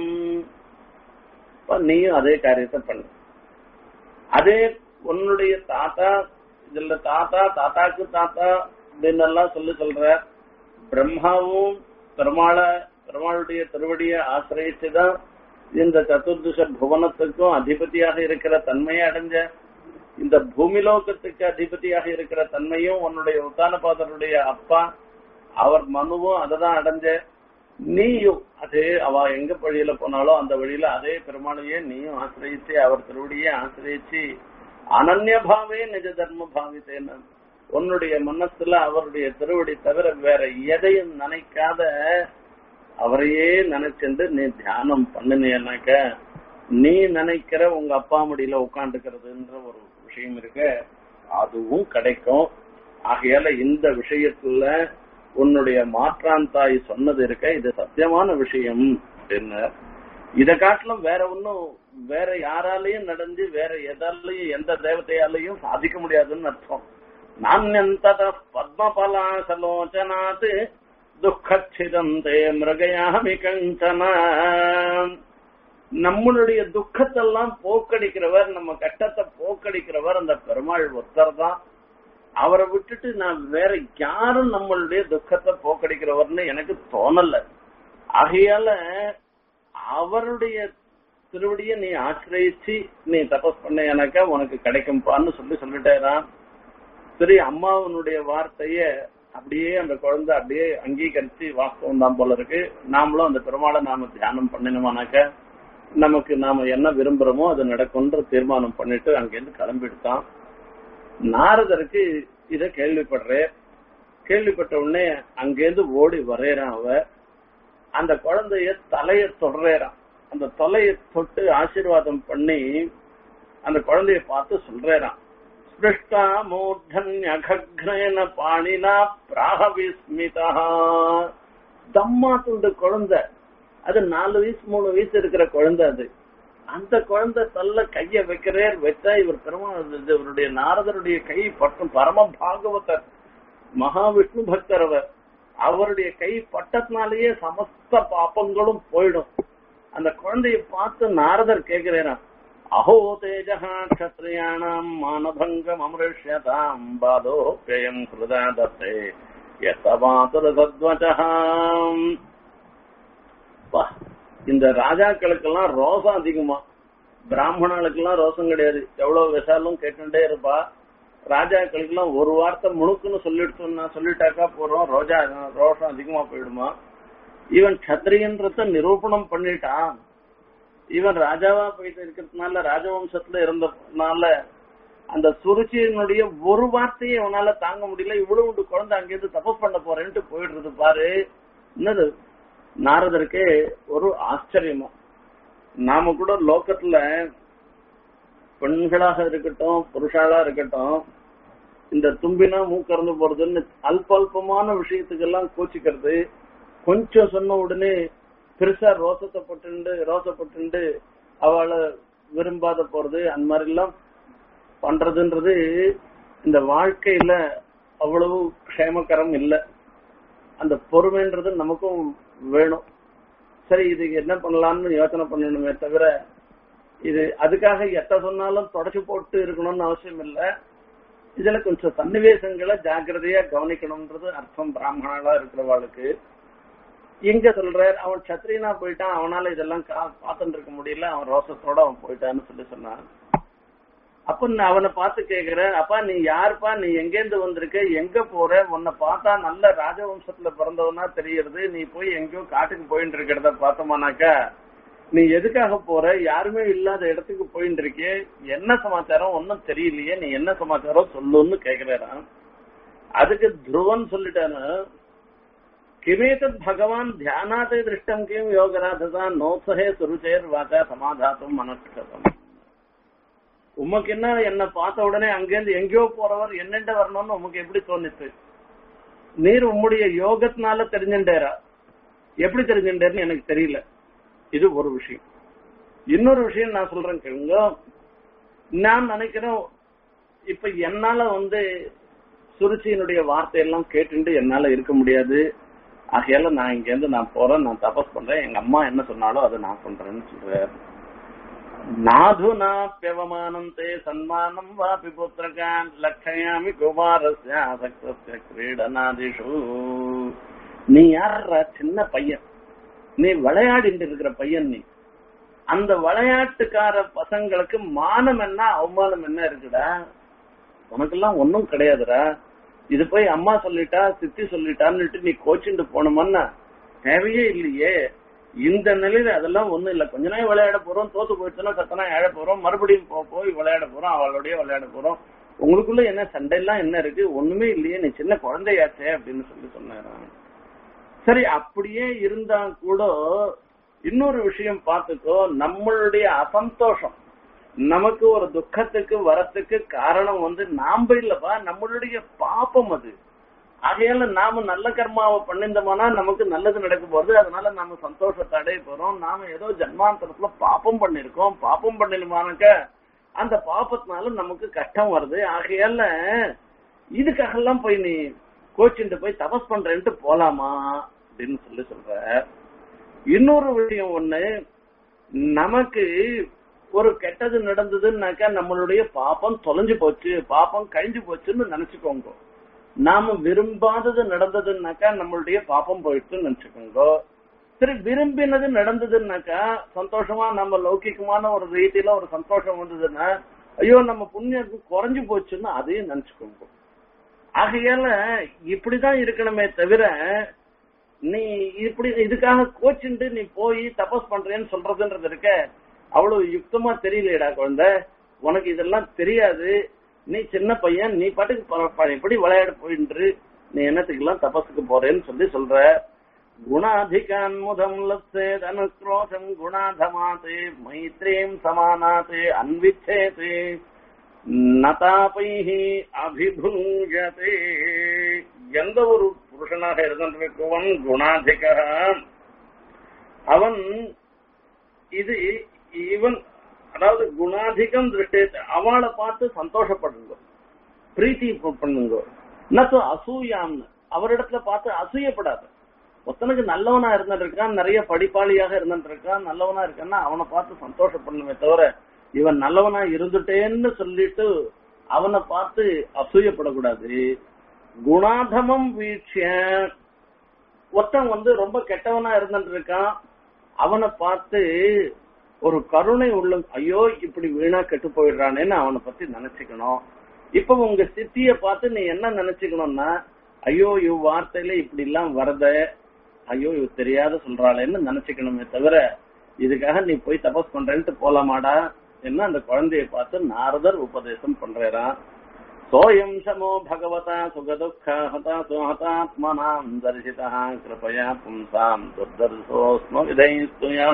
A: நீயும் அதே காரியத்தை பண்ணு அதே உன்னுடைய தாத்தா இதுல தாத்தா தாத்தாக்கு தாத்தா அப்படின்னு எல்லாம் சொல்லி சொல்ற பிரம்மாவும் பெருமாள பெருமாளுடைய திருவடியை ஆசிரியச்சுதான் இந்த சதுர்துஷ புவனத்துக்கும் அதிபதியாக இருக்கிற தன்மையை அடைஞ்ச இந்த பூமிலோகத்துக்கு அதிபதியாக இருக்கிற தன்மையும் உன்னுடைய உத்தானபாதருடைய அப்பா அவர் மனுவும் அததான் அடைஞ்ச நீயும் அதே அவ எங்க வழியில போனாலும் அந்த வழியில அதே பெருமாளையே நீயும் ஆசிரியச்சு அவர் திருவடியே ஆசிரியச்சு அனன்ய பாவே நிஜ தர்ம பாவித்தேன்னு உன்னுடைய மனசுல அவருடைய திருவடி தவிர வேற எதையும் நினைக்காத அவரையே நினைச்சுட்டு நீ தியானம் பண்ணினேனாக்க நீ நினைக்கிற உங்க அப்பா முடியில உட்காந்துக்கிறதுன்ற ஒரு விஷயம் இருக்கு அதுவும் கிடைக்கும் ஆகையால இந்த விஷயத்துல உன்னுடைய மாற்றான் தாய் சொன்னது இருக்க இது சத்தியமான விஷயம் அப்படின்னு இத காட்டிலும் வேற ஒன்னும் வேற யாராலையும் நடந்து வேற எதாலையும் எந்த தேவதையாலையும் சாதிக்க முடியாதுன்னு அர்த்தம் நானியந்தத பத்மபலாசலோச்சனாத் துக்கச்சிதந்தே மிருகயாமி கஞ்சன நம்மளுடைய துக்கத்தெல்லாம் போக்கடிக்கிறவர் நம்ம கட்டத்தை போக்கடிக்கிறவர் அந்த பெருமாள் ஒருத்தர் தான் அவரை விட்டுட்டு நான் வேற யாரும் நம்மளுடைய துக்கத்தை போக்கடிக்கிறவர்னு எனக்கு தோணல ஆகையால அவருடைய திருவடியை நீ ஆசிரயிச்சு நீ தபஸ் பண்ணேனாக்கா உனக்கு கிடைக்கும்பான்னு சொல்லி சொல்லிட்டேறான் சரி அம்மாவனுடைய வார்த்தைய அப்படியே அந்த குழந்தை அப்படியே அங்கீகரிச்சு வாஸ்தவம் தான் போல இருக்கு நாமளும் அந்த பெருமாளை நாம தியானம் பண்ணினோமானாக்க நமக்கு நாம என்ன விரும்புறோமோ அது நடக்கும்ன்ற தீர்மானம் பண்ணிட்டு அங்கிருந்து கிளம்பிடுத்தான் நாரதருக்கு இத கேள்விப்படுறேன் கேள்விப்பட்ட உடனே அங்கேருந்து ஓடி வரையறான் அவ அந்த குழந்தைய தலைய தொடறான் அந்த தலைய தொட்டு ஆசீர்வாதம் பண்ணி அந்த குழந்தைய பார்த்து சொல்றான் ஸ்பிருஷ்டா மூர்தன்யகக்னேன பாணினா பிராக விஸ்மிதா தம்மா துண்டு குழந்தை அது நாலு வயசு மூணு வயசு இருக்கிற குழந்தை அது அந்த குழந்தை தள்ள கைய வைக்கிறார் வச்சா இவர் பெருமாள் இவருடைய நாரதருடைய கை பட்டும் பரம பாகவதர் மகாவிஷ்ணு பக்தர் அவர் அவருடைய கை பட்டத்தினாலேயே சமஸ்த பாப்பங்களும் போயிடும் அந்த குழந்தைய பார்த்து நாரதர் கேட்கிறேன் அஹோ தேஜா கஷத்ரியாணாம் மானபங்கம் அமருஷ்யதாம் பாதோப்பியம் ஹிருதா தத்தே எத்தமாதுர சத்வஜாம் இந்த ராஜாக்களுக்கெல்லாம் ரோசம் அதிகமா பிராமணர்களுக்கெல்லாம் ரோசம் கிடையாது எவ்வளவு விசாலும் கேட்டுட்டே இருப்பா ராஜாக்களுக்கெல்லாம் ஒரு வார்த்தை முணுக்குன்னு சொல்லிட்டு சொல்லிட்டாக்கா போறோம் ரோஜா ரோஷம் அதிகமா போயிடுமா இவன் கத்திரியன்றத நிரூபணம் பண்ணிட்டான் இவன் ராஜாவா போயிட்டு இருக்கிறதுனால ராஜவம்சத்துல இருந்ததுனால அந்த சுருச்சியினுடைய ஒரு வார்த்தையை அவனால தாங்க முடியல இவ்வளவு குழந்தை அங்கிருந்து தபஸ் பண்ண போறேன்ட்டு போயிடுறது பாரு என்னது நாரதருக்கு ஒரு ஆச்சரியமா நாம கூட லோக்கத்துல பெண்களாக இருக்கட்டும் புருஷாளா இருக்கட்டும் இந்த தும்பினா மூக்கறந்து போறதுன்னு அல்ப அல்பமான விஷயத்துக்கெல்லாம் கோச்சிக்கிறது கொஞ்சம் சொன்ன உடனே பெருசா ரோசத்தை பட்டுண்டு ரோசப்பட்டுண்டு அவளை விரும்பாத போறது அந்த மாதிரி எல்லாம் பண்றதுன்றது இந்த வாழ்க்கையில அவ்வளவு க்ஷேமகரம் இல்லை அந்த பொறுமைன்றது நமக்கும் வேணும் சரி இதுக்கு என்ன பண்ணலாம்னு யோசனை பண்ணணுமே தவிர இது அதுக்காக எத்த சொன்னாலும் தொடச்சு போட்டு இருக்கணும்னு அவசியம் இல்லை இதுல கொஞ்சம் சன்னிவேசங்களை ஜாக்கிரதையா கவனிக்கணும்ன்றது அர்த்தம் பிராமணாலா இருக்கிறவாளுக்கு இங்க சொல்றார் அவன் சத்திரியனா போயிட்டான் அவனால இதெல்லாம் பார்த்துட்டு இருக்க முடியல அவன் ரோசத்தோட அவன் போயிட்டான்னு சொல்லி சொன்னான் அப்ப நான் அவனை பார்த்து கேக்குறேன் அப்பா நீ யாருப்பா நீ எங்கேருந்து வந்திருக்க எங்க போற உன்னை பார்த்தா நல்ல ராஜவம்சத்துல பிறந்தவனா தெரியுது நீ போய் எங்கேயோ காட்டுக்கு போயிட்டு இருக்கிறத பார்த்தோமானாக்கா நீ எதுக்காக போற யாருமே இல்லாத இடத்துக்கு போயிட்டு இருக்கே என்ன சமாச்சாரம் ஒன்னும் தெரியலையே நீ என்ன சமாச்சாரம் சொல்லுன்னு கேக்குறான் அதுக்கு துருவன் சொல்லிட்டானு கிமேதத் பகவான் தியானாத்தை திருஷ்டம் கிம் யோகராததா நோத்சகே சுருச்சேர் வாச்சா சமாதாத்தும் மனஸ்கதம் உமக்கு என்ன என்ன பார்த்த உடனே அங்கேருந்து எங்கேயோ போறவர் என்னென்ன வரணும்னு உமக்கு எப்படி தோணுச்சு நீர் உம்முடைய யோகத்தினால தெரிஞ்சுட்டேரா எப்படி தெரிஞ்சுட்டேர்னு எனக்கு தெரியல இது ஒரு விஷயம் இன்னொரு விஷயம் நான் சொல்றேன் கேளுங்க நான் நினைக்கிறேன் இப்ப என்னால வந்து சுருச்சியினுடைய வார்த்தையெல்லாம் கேட்டுட்டு என்னால இருக்க முடியாது ஆகையால நான் இங்க இருந்து நான் போறேன் நான் தபஸ் பண்றேன் எங்க அம்மா என்ன சொன்னாலும் அதை நான் பண்றேன்னு சொல்றேன் நாதுனாப்பியவமானந்தே சன்மானம் வாபி புத்திரகான் லட்சயாமி குமாரஸ்ய ஆசக்தஸ்ய கிரீடனாதிஷு நீ யாரா சின்ன பையன் நீ விளையாடிட்டு இருக்கிற பையன் நீ அந்த விளையாட்டுக்கார பசங்களுக்கு மானம் என்ன அவமானம் என்ன இருக்குடா உனக்கெல்லாம் ஒன்னும் கிடையாதுடா இது போய் அம்மா சொல்லிட்டா சித்தி சொல்லிட்டான்னுட்டு நீ கோச்சிட்டு போனோமன்னா தேவையே இல்லையே இந்த நிலையில அதெல்லாம் ஒண்ணும் இல்ல கொஞ்ச நேரம் விளையாட போறோம் தோத்து போயிடுச்சுன்னா சத்தனா எழ போறோம் மறுபடியும் போ போய் விளையாட போறோம் அவளோடய விளையாட போறோம் உங்களுக்குள்ள என்ன சண்டை எல்லாம் என்ன இருக்கு ஒண்ணுமே இல்லையே நீ சின்ன குழந்தையாச்சே அப்படின்னு சொல்லி சொன்னாராம் சரி அப்படியே இருந்தா கூட இன்னொரு விஷயம் பார்த்துக்கோ நம்மளுடைய அசந்தோஷம் நமக்கு ஒரு துக்கத்துக்கு வரத்துக்கு காரணம் வந்து நாம இல்லப்பா நம்மளுடைய பாப்பம் அது ஆகையால நாம நல்ல கர்மாவை பண்ணிருந்தோம்னா நமக்கு நல்லது நடக்க போகுது அதனால நாம சந்தோஷத்தை அடைய போறோம் நாம ஏதோ ஜன்மாந்தரத்துல பாப்பம் பண்ணிருக்கோம் பாப்பம் பண்ணிருமானாக்க அந்த பாப்பத்தினால நமக்கு கஷ்டம் வருது ஆகையால இதுக்காக எல்லாம் போய் நீ கோச்சிட்டு போய் தபஸ் பண்றேன்ட்டு போலாமா அப்படின்னு சொல்லி சொல்ற இன்னொரு விஷயம் ஒண்ணு நமக்கு ஒரு கெட்டது நடந்ததுன்னாக்கா நம்மளுடைய பாப்பம் தொலைஞ்சு போச்சு பாப்பம் கழிஞ்சு போச்சுன்னு நினைச்சுக்கோங்க நாம விரும்பாதது நடந்ததுன்னாக்கா நம்மளுடைய பாப்பம் போயிடுச்சுன்னு நினைச்சுக்கோங்க சரி விரும்பினது நடந்ததுன்னாக்கா சந்தோஷமா நம்ம லௌகிகமான ஒரு ரீதியில ஒரு சந்தோஷம் வந்ததுன்னா ஐயோ நம்ம புண்ணியம் குறைஞ்சு போச்சுன்னு அதையும் நினைச்சுக்கோங்க ஆகையால இப்படிதான் இருக்கணுமே தவிர நீ இப்படி இதுக்காக கோச்சுண்டு நீ போய் தபஸ் பண்றேன்னு சொல்றதுன்றது இருக்க அவ்வளவு யுக்தமா தெரியலையடா குழந்தை உனக்கு இதெல்லாம் தெரியாது நீ சின்ன பையன் நீ பாட்டுக்கு ப- ப- எப்படி விளையாட போயின்று நீ என்னத்துக்கெல்லாம் தபஸுக்கு போறேன்னு சொல்லி சொல்ற குணாதிகான் முதம் லப்சேத் அனுக்ரோஷம் குணாதமாதே மைத்ரீம் சமானாதே அன்விச்சேதே நதாபைஹி அபிபுஞ்சதே எந்த ஒரு புருஷனாக இருந்திருக்கவன் குணாதிக அவன் இது இவன் அதாவது குணாதிகம் திருஷ்டி அவளை பார்த்து சந்தோஷப்படுங்க பிரீத்தி பண்ணுங்க நத்து அசூயாம்னு அவரிடத்துல பார்த்து அசூயப்படாது ஒருத்தனுக்கு நல்லவனா இருந்துட்டு இருக்கான் நிறைய படிப்பாளியாக இருந்துட்டு இருக்கான் நல்லவனா இருக்கான்னா அவனை பார்த்து சந்தோஷப்படணுமே தவிர இவன் நல்லவனா இருந்துட்டேன்னு சொல்லிட்டு அவனை பார்த்து அசூயப்படக்கூடாது குணாதமம் வீழ்ச்சிய ஒருத்தன் வந்து ரொம்ப கெட்டவனா இருந்துட்டு இருக்கான் அவனை பார்த்து ஒரு கருணை உள்ள ஐயோ இப்படி வீணா கெட்டு போயிடுறானேன்னு அவனை பத்தி நினைச்சுக்கணும் இப்ப உங்க சித்திய பார்த்து நீ என்ன நினைச்சுக்கணும்னா ஐயோ இவ் வார்த்தையில இப்படி எல்லாம் வரத ஐயோ இவ தெரியாத சொல்றாளேன்னு நினைச்சுக்கணுமே தவிர இதுக்காக நீ போய் தபஸ் பண்றேன்ட்டு போலாமாடா என்ன அந்த குழந்தைய பார்த்து நாரதர் உபதேசம் பண்றாராம் சோயம் சமோ பகவதா சுகதுக்க ஹதா சுஹதாத்மனாம் தரிசிதா கிருபயா பும்சாம் துர்தர்சோஸ்ம விதைஸ்துயா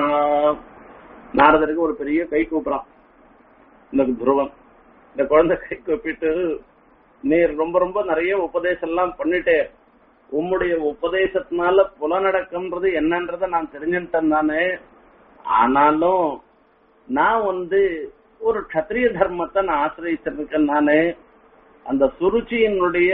A: நாரதருக்கு ஒரு பெரிய கை கூப்புறான் இந்த துருவன் இந்த குழந்தை கை கூப்பிட்டு நீர் ரொம்ப ரொம்ப நிறைய உபதேசம் எல்லாம் பண்ணிட்டே உம்முடைய உபதேசத்தினால புலநடக்கம்ன்றது என்னன்றத நான் தெரிஞ்சுட்டேன் நானே ஆனாலும் நான் வந்து ஒரு க்ஷத்ரிய தர்மத்தை நான் ஆசிரியச்சிருக்கேன் நானே அந்த சுருச்சியினுடைய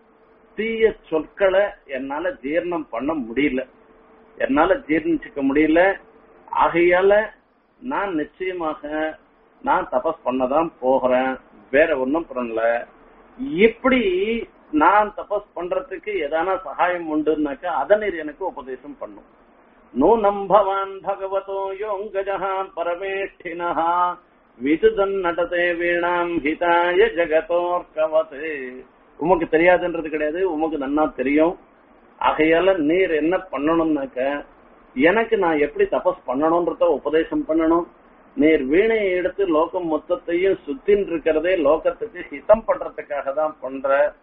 A: தீய சொற்களை என்னால ஜீரணம் பண்ண முடியல என்னால ஜீர்ணிச்சுக்க முடியல ஆகையால நான் நிச்சயமாக நான் தபஸ் பண்ணதான் போகிறேன் வேற ஒன்றும் பண்ணல இப்படி நான் தபஸ் பண்றதுக்கு எதான சகாயம் உண்டுனாக்கா அதை நீர் எனக்கு உபதேசம் பண்ணும் நூனம் பவான் பகவதோ யோங்கஜா பரமேஷ்டினஹ விதுதன் நடதே வீணாம் ஹிதாய ஜெகதோர்கவதே உமக்கு தெரியாதுன்றது கிடையாது உமக்கு நன்னா தெரியும் ஆகையால நீர் என்ன பண்ணணும்னாக்க எனக்கு நான் எப்படி தபஸ் பண்ணணும்ன்றத உபதேசம் பண்ணணும் நீர் வீணையை எடுத்து லோகம் மொத்தத்தையும் சுத்தின் இருக்கிறதே லோகத்துக்கு ஹிதம் பண்றதுக்காக தான் பண்ற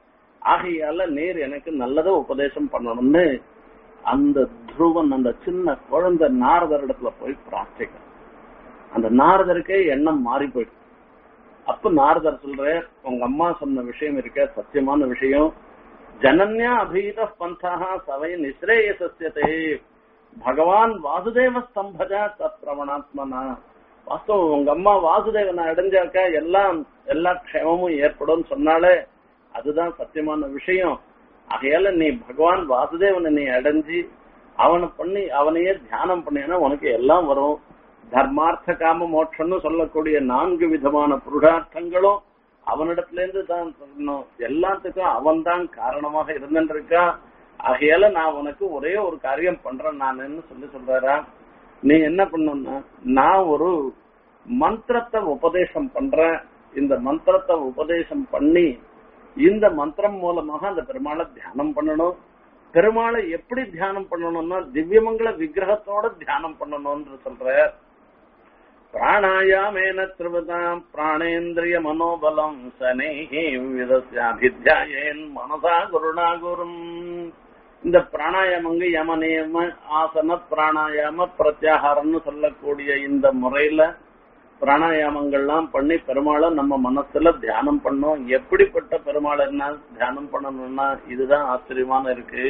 A: ஆகையால நீர் எனக்கு நல்லதை உபதேசம் பண்ணணும்னு அந்த துருவன் அந்த சின்ன குழந்தை நாரதர் இடத்துல போய் பிரார்த்திக்க அந்த நாரதருக்கே எண்ணம் மாறி போயிடுச்சு அப்ப நாரதர் சொல்ற உங்க அம்மா சொன்ன விஷயம் இருக்க சத்தியமான விஷயம் ஜனன்யா அபீத பந்தாக சவை நிஸ்ரேயசஸ்யதே பகவான் வாசுதேவ ஸ்தம்பஜா தத் பிரவணாத்மனா வாஸ்தவம் உங்க அம்மா வாசுதேவனை அடைஞ்சாக்க எல்லாம் எல்லா க்ஷேமமும் ஏற்படும் சொன்னாலே அதுதான் சத்தியமான விஷயம் ஆகையால நீ பகவான் வாசுதேவனை நீ அடைஞ்சு அவனை பண்ணி அவனையே தியானம் பண்ணினா உனக்கு எல்லாம் வரும் தர்மார்த்த காம மோட்சம்னு சொல்லக்கூடிய நான்கு விதமான புருஷார்த்தங்களும் அவனிடத்துல இருந்து தான் சொல்லணும் எல்லாத்துக்கும் அவன் தான் காரணமாக இருந்துருக்கான் ஆகையால நான் உனக்கு ஒரே ஒரு காரியம் பண்றேன் நானுன்னு சொல்லி சொல்றாரா நீ என்ன பண்ணணும்னா நான் ஒரு மந்திரத்தை உபதேசம் பண்றேன் இந்த மந்திரத்தை உபதேசம் பண்ணி இந்த மந்திரம் மூலமாக அந்த பெருமாளை தியானம் பண்ணணும் பெருமாளை எப்படி தியானம் பண்ணணும்னா திவ்யமங்கல விக்கிரகத்தோட தியானம் பண்ணணும்னு சொல்ற பிராணாயாமேன திருவதாம் பிராணேந்திரிய மனோபலம் சனேஹி விதஸ்யாபித்யாயேன் மனசா குருணா குரும் இந்த பிராணாயாமங்க யம நியம ஆசன பிராணாயாம பிரத்யாகாரம்னு சொல்லக்கூடிய இந்த முறையில பிராணாயாமங்கள்லாம் பண்ணி பெருமாளை நம்ம மனசுல தியானம் பண்ணோம் எப்படிப்பட்ட பெருமாள் என்ன தியானம் பண்ணணும்னா இதுதான் ஆச்சரியமான இருக்கு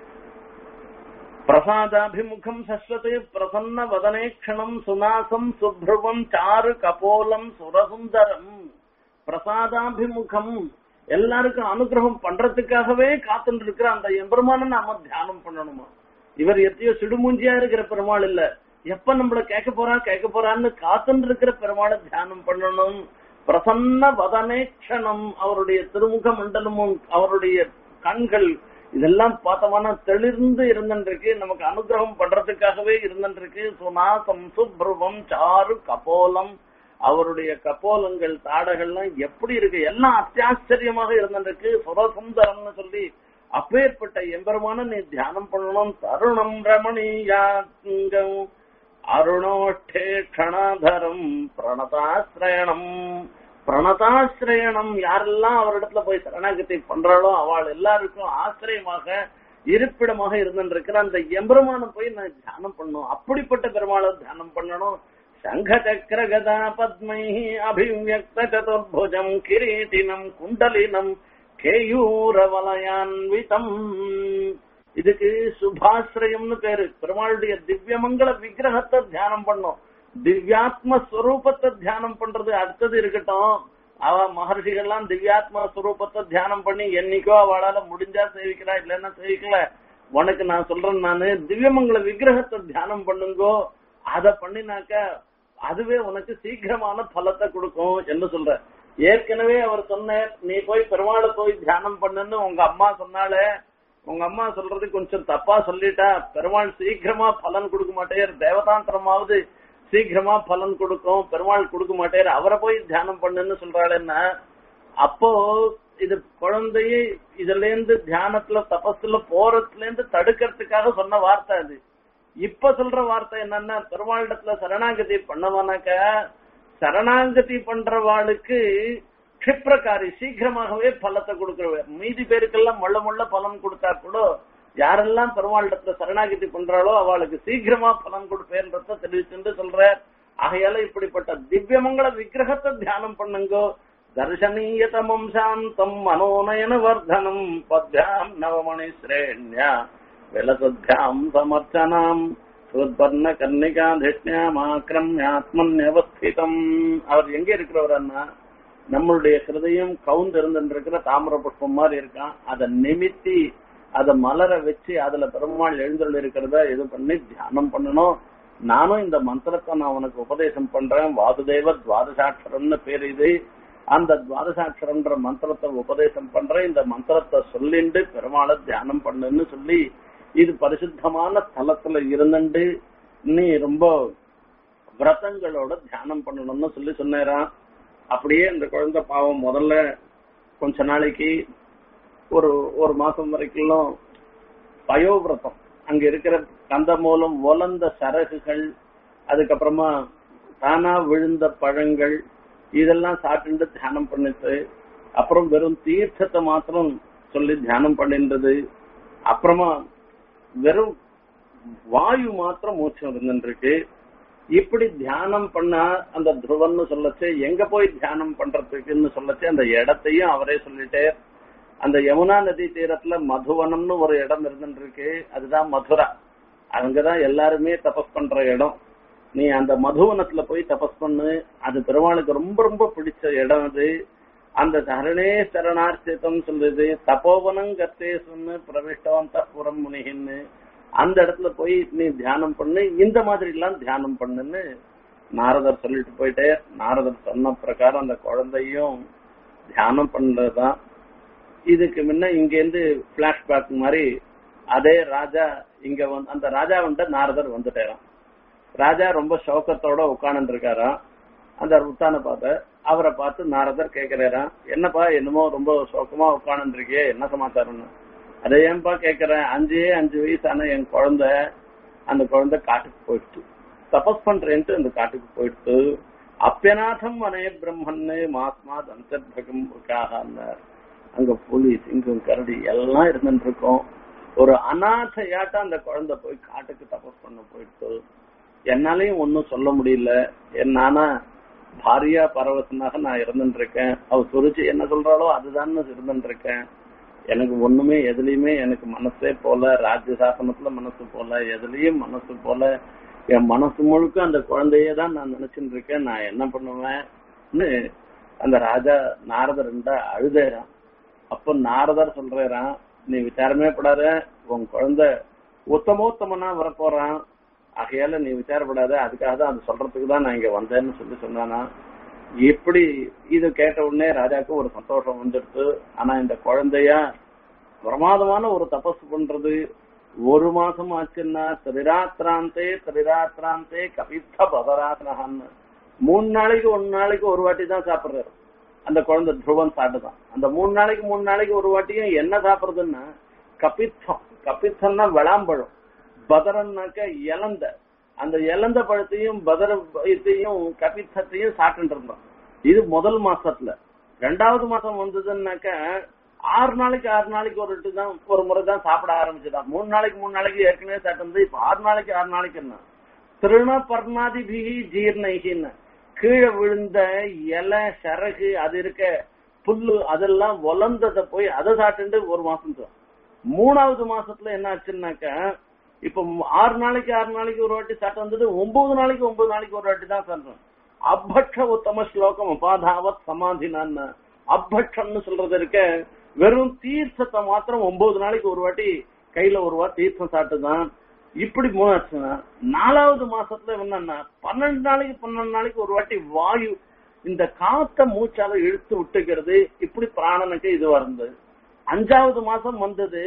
A: பிரசாதாபிமுகம் சஸ்வதே பிரசன்ன வதனேக்ஷணம் சுனாசம் சுப்ருவம் சாரு கபோலம் சுரசுந்தரம் பிரசாதாபிமுகம் எல்லாருக்கும் அனுகிரகம் பண்றதுக்காகவே காத்துட்டு இருக்கிற அந்த எம்பெருமான நாம தியானம் பண்ணணுமா இவர் எத்தையோ சிடுமூஞ்சியா இருக்கிற பெருமாள் இல்ல எப்ப நம்மள கேட்க போறா கேட்க போறான்னு காத்துட்டு இருக்கிற பெருமாளை தியானம் பண்ணணும் பிரசன்ன வதனேக்ஷணம் அவருடைய திருமுக மண்டலமும் அவருடைய கண்கள் இதெல்லாம் பார்த்தோம்னா தெளிர்ந்து இருந்துருக்கு நமக்கு அனுகிரகம் பண்றதுக்காகவே இருந்துருக்கு சுனாசம் சுப்ருவம் சாரு கபோலம் அவருடைய கபோலங்கள் தாடைகள்லாம் எப்படி இருக்கு எல்லாம் அத்தியாச்சரியமாக இருந்துருக்கு சுரசுந்தரம்னு சொல்லி அப்பேற்பட்ட எம்பெருமான நீ தியானம் பண்ணணும் தருணம் ரமணீயாங்கம் அருணோஷ்டே க்ஷணாதரம் பிரணதாசிரயணம் பிரணதாசிரயணம் யாரெல்லாம் அவரிடத்துல போய் சரணாகத்தை பண்றாளோ அவள் எல்லாருக்கும் ஆசிரியமாக இருப்பிடமாக இருந்திருக்கிற அந்த எம்பெருமான போய் நான் தியானம் பண்ணணும் அப்படிப்பட்ட பெருமாளை தியானம் பண்ணணும் சங்க சக்கர கதா பத்மை அபிவியக்த சதுர்புஜம் கிரீட்டினம் குண்டலினம் கேயூரவலயான்விதம் இதுக்கு சுபாசிரயம்னு பேரு பெருமாளுடைய திவ்யமங்கள விக்கிரகத்தை தியானம் பண்ணோம் திவ்யாத்ம ஸ்வரூபத்தை தியானம் பண்றது அடுத்தது இருக்கட்டும் அவ மகர்ஷிகள்லாம் திவ்யாத்ம ஸ்வரூபத்தை தியானம் பண்ணி என்னைக்கோ அவளால முடிஞ்சா சேவிக்கிறா இல்லைன்னா சேவிக்கல உனக்கு நான் சொல்றேன் நானு திவ்யமங்கள விக்கிரகத்தை தியானம் பண்ணுங்கோ அத பண்ணினாக்க அதுவே உனக்கு சீக்கிரமான பலத்தை கொடுக்கும் என்று சொல்ற ஏற்கனவே அவர் சொன்னார் நீ போய் பெருமாளை போய் தியானம் பண்ணுன்னு உங்க அம்மா சொன்னாலே உங்க அம்மா சொல்றது கொஞ்சம் தப்பா சொல்லிட்டா பெருமாள் சீக்கிரமா பலன் கொடுக்க மாட்டேர் தேவதாந்திரமாவது சீக்கிரமா பலன் கொடுக்கும் பெருமாள் கொடுக்க மாட்டேர் அவரை போய் தியானம் பண்ணுன்னு சொல்றாளேன்னா அப்போ இது குழந்தைய இதுல இருந்து தியானத்துல தபஸ்ல போறதுல இருந்து தடுக்கிறதுக்காக சொன்ன வார்த்தை அது இப்ப சொல்ற வார்த்தை என்னன்னா பெருமாளிடத்துல சரணாகதி பண்ணவானாக்க சரணாகதி பண்றவாளுக்கு கஷிப்ரகாரி சீக்கிரமாகவே பலத்தை கொடுக்கிறவர் மீதி பேருக்கெல்லாம் முள்ள முள்ள பலன் கொடுத்தா கூட யாரெல்லாம் பெருமாளிடத்துல சரணாகதி பண்றாளோ அவளுக்கு சீக்கிரமா பலன் கொடுப்பேன்றத தெரிவிச்சுட்டு சொல்ற ஆகையால இப்படிப்பட்ட திவ்யமங்கள விக்கிரகத்தை தியானம் பண்ணுங்கோ தர்சனீயதமம் சாந்தம் மனோநயன வர்தனம் பத்யாம் நவமணி ஸ்ரேண்யா விலசத்யாம் சமர்ச்சனாம் சுவர்ண கன்னிகா திஷ்ணியாமாக்கிரமியாத்மன்யவஸ்திதம் அவர் எங்க இருக்கிறவரன்னா நம்மளுடைய ஹிருதயம் கவுந்து இருந்துருக்கிற தாமிர புஷ்பம் மாதிரி இருக்கான் அதை நிமித்தி அதை மலர வச்சு அதுல பெருமாள் எழுந்தருள் இருக்கிறத இது பண்ணி தியானம் பண்ணணும் நானும் இந்த மந்திரத்தை நான் உனக்கு உபதேசம் பண்றேன் வாசுதேவ துவாதசாட்சரம்னு பேர் இது அந்த துவாதசாட்சரம்ன்ற மந்திரத்தை உபதேசம் பண்றேன் இந்த மந்திரத்தை சொல்லிண்டு பெருமாளை தியானம் பண்ணுன்னு சொல்லி இது பரிசுத்தமான தலத்துல இருந்துட்டு நீ ரொம்ப விரதங்களோட தியானம் பண்ணணும்னு சொல்லி சொன்னேரான் அப்படியே இந்த குழந்தை பாவம் முதல்ல கொஞ்ச நாளைக்கு ஒரு ஒரு மாசம் வரைக்கும் பயோவிரதம் அங்க இருக்கிற கந்த மூலம் ஒலந்த சரகுகள் அதுக்கப்புறமா தானா விழுந்த பழங்கள் இதெல்லாம் சாப்பிட்டு தியானம் பண்ணிட்டு அப்புறம் வெறும் தீர்த்தத்தை மாத்திரம் சொல்லி தியானம் பண்ணின்றது அப்புறமா வெறும் வாயு மாத்திரம் மூச்சு இருந்துருக்கு இப்படி தியானம் பண்ணா அந்த துருவன்னு சொல்லச்சு எங்க போய் தியானம் பண்றதுக்குன்னு சொல்லச்சு அந்த இடத்தையும் அவரே சொல்லிட்டே அந்த யமுனா நதி தீரத்துல மதுவனம்னு ஒரு இடம் இருந்துருக்கு அதுதான் மதுரா அங்கதான் எல்லாருமே தபஸ் பண்ற இடம் நீ அந்த மதுவனத்துல போய் தபஸ் பண்ணு அது பெருமாளுக்கு ரொம்ப ரொம்ப பிடிச்ச இடம் அது அந்த தரணே சரணார்த்தித்தம் சொல்லுது தபோவனம் கத்தேசுன்னு பிரவிஷ்டவந்த புறம் முனிகின்னு அந்த இடத்துல போய் நீ தியானம் பண்ணு இந்த மாதிரி எல்லாம் தியானம் பண்ணுன்னு நாரதர் சொல்லிட்டு போயிட்டே நாரதர் சொன்ன பிரகாரம் அந்த குழந்தையும் தியானம் பண்றதுதான் இதுக்கு முன்ன இங்க இருந்து பிளாஷ்பேக் மாதிரி அதே ராஜா இங்க வந்து அந்த ராஜா வந்து நாரதர் வந்துட்டாராம் ராஜா ரொம்ப சோகத்தோட உட்கார்ந்து இருக்காராம் அந்த ருத்தான பார்த்த அவரை பார்த்து நாரதர் கேக்குறாராம் என்னப்பா என்னமோ ரொம்ப சோகமா உட்கார்ந்து இருக்கியே என்ன சமாச்சாரம்னு அதை ஏன்பா கேக்குறேன் அஞ்சே அஞ்சு வயசான என் குழந்தை அந்த குழந்தை காட்டுக்கு போயிடுச்சு தபஸ் பண்றேன்ட்டு அந்த காட்டுக்கு போயிடுச்சு அப்பியநாதம் வனே பிரம்மன்னு மாஸ்மாத் அந்தர்பகம் இருக்காக அங்க புலி சிங்கம் கரடி எல்லாம் இருந்துட்டு இருக்கோம் ஒரு அநாதையாட்ட அந்த குழந்தை போய் காட்டுக்கு தபஸ் பண்ண போயிட்டு என்னாலையும் ஒன்னும் சொல்ல முடியல நானா பாரியா பரவசனாக நான் இருந்துட்டு இருக்கேன் அவ சுருச்சு என்ன சொல்றாளோ அதுதான் இருந்துட்டு இருக்கேன் எனக்கு ஒண்ணுமே எதுலயுமே எனக்கு மனசே போல ராஜ்ய சாசனத்துல மனசு போல எதுலயும் மனசு போல என் மனசு முழுக்க அந்த குழந்தையே தான் நான் நினைச்சுட்டு இருக்கேன் நான் என்ன பண்ணுவேன்னு அந்த ராஜா நாரதர் அழுதேறான் அப்ப நாரதர் சொல்றான் நீ விசாரமே படாத உன் குழந்தை உத்தமோத்தமனா வரப்போறான் ஆகையால நீ விசாரப்படாத அதுக்காக தான் அது சொல்றதுக்கு தான் நான் இங்க வந்தேன்னு சொல்லி சொன்னானா இப்படி இது கேட்ட உடனே ராஜாக்கு ஒரு சந்தோஷம் வந்துடுச்சு ஆனா இந்த குழந்தையா பிரமாதமான ஒரு தபஸ் பண்றது ஒரு மாசம் ஆச்சுன்னா திரிராத்திராந்தே திரிராத்திராந்தே கபித்த பதராத்னஹான்னு மூணு நாளைக்கு ஒரு நாளைக்கு ஒரு வாட்டி தான் சாப்பிடுறாரு அந்த குழந்தை துருவன் சாப்பிட்டுதான் அந்த மூணு நாளைக்கு மூணு நாளைக்கு ஒரு வாட்டியும் என்ன சாப்பிடுறதுன்னா கபித்தம் கபித்தம்னா விளாம்பழம் பதரன்னாக்க இலந்த அந்த இலந்த பழத்தையும் பதரத்தையும் கபித்தத்தையும் சாப்பிட்டு இருந்தோம் இது முதல் மாசத்துல ரெண்டாவது மாசம் வந்ததுன்னாக்க ஆறு நாளைக்கு ஆறு நாளைக்கு ஒரு வாட்டி தான் ஒரு முறை தான் சாப்பிட ஆரம்பிச்சுதான் மூணு நாளைக்கு மூணு நாளைக்கு ஏற்கனவே சாப்பிட்டு இப்ப ஆறு நாளைக்கு ஆறு நாளைக்கு என்ன திருண பர்ணாதிபிகி ஜீர்ணைகின்னு கீழே விழுந்த இலை சரகு அது இருக்க புல்லு அதெல்லாம் வளர்ந்ததை போய் அதை சாப்பிட்டு ஒரு மாசம் தான் மூணாவது மாசத்துல என்ன ஆச்சுன்னாக்க இப்ப ஆறு நாளைக்கு ஆறு நாளைக்கு ஒரு வாட்டி சாப்பிட்டு வந்தது ஒன்பது நாளைக்கு ஒன்பது நாளைக்கு ஒரு வாட்டி தான் சாப்பிடுறோம் அபட்ச உத்தம ஸ்லோகம் உபாதாவத் சமாதினான்னு அபட்சம்னு சொல்றது இருக்க வெறும் தீர்த்தத்தை மாத்திரம் ஒன்பது நாளைக்கு ஒரு வாட்டி கையில ஒரு வாட்டி தீர்த்தம் சாப்பிட்டுதான் இப்படி மூணாச்சுன்னா நாலாவது மாசத்துல என்னன்னா பன்னெண்டு நாளைக்கு பன்னெண்டு நாளைக்கு ஒரு வாட்டி வாயு இந்த காத்த மூச்சால இழுத்து விட்டுக்கிறது இப்படி பிராணனுக்கு இதுவா இருந்தது அஞ்சாவது மாசம் வந்தது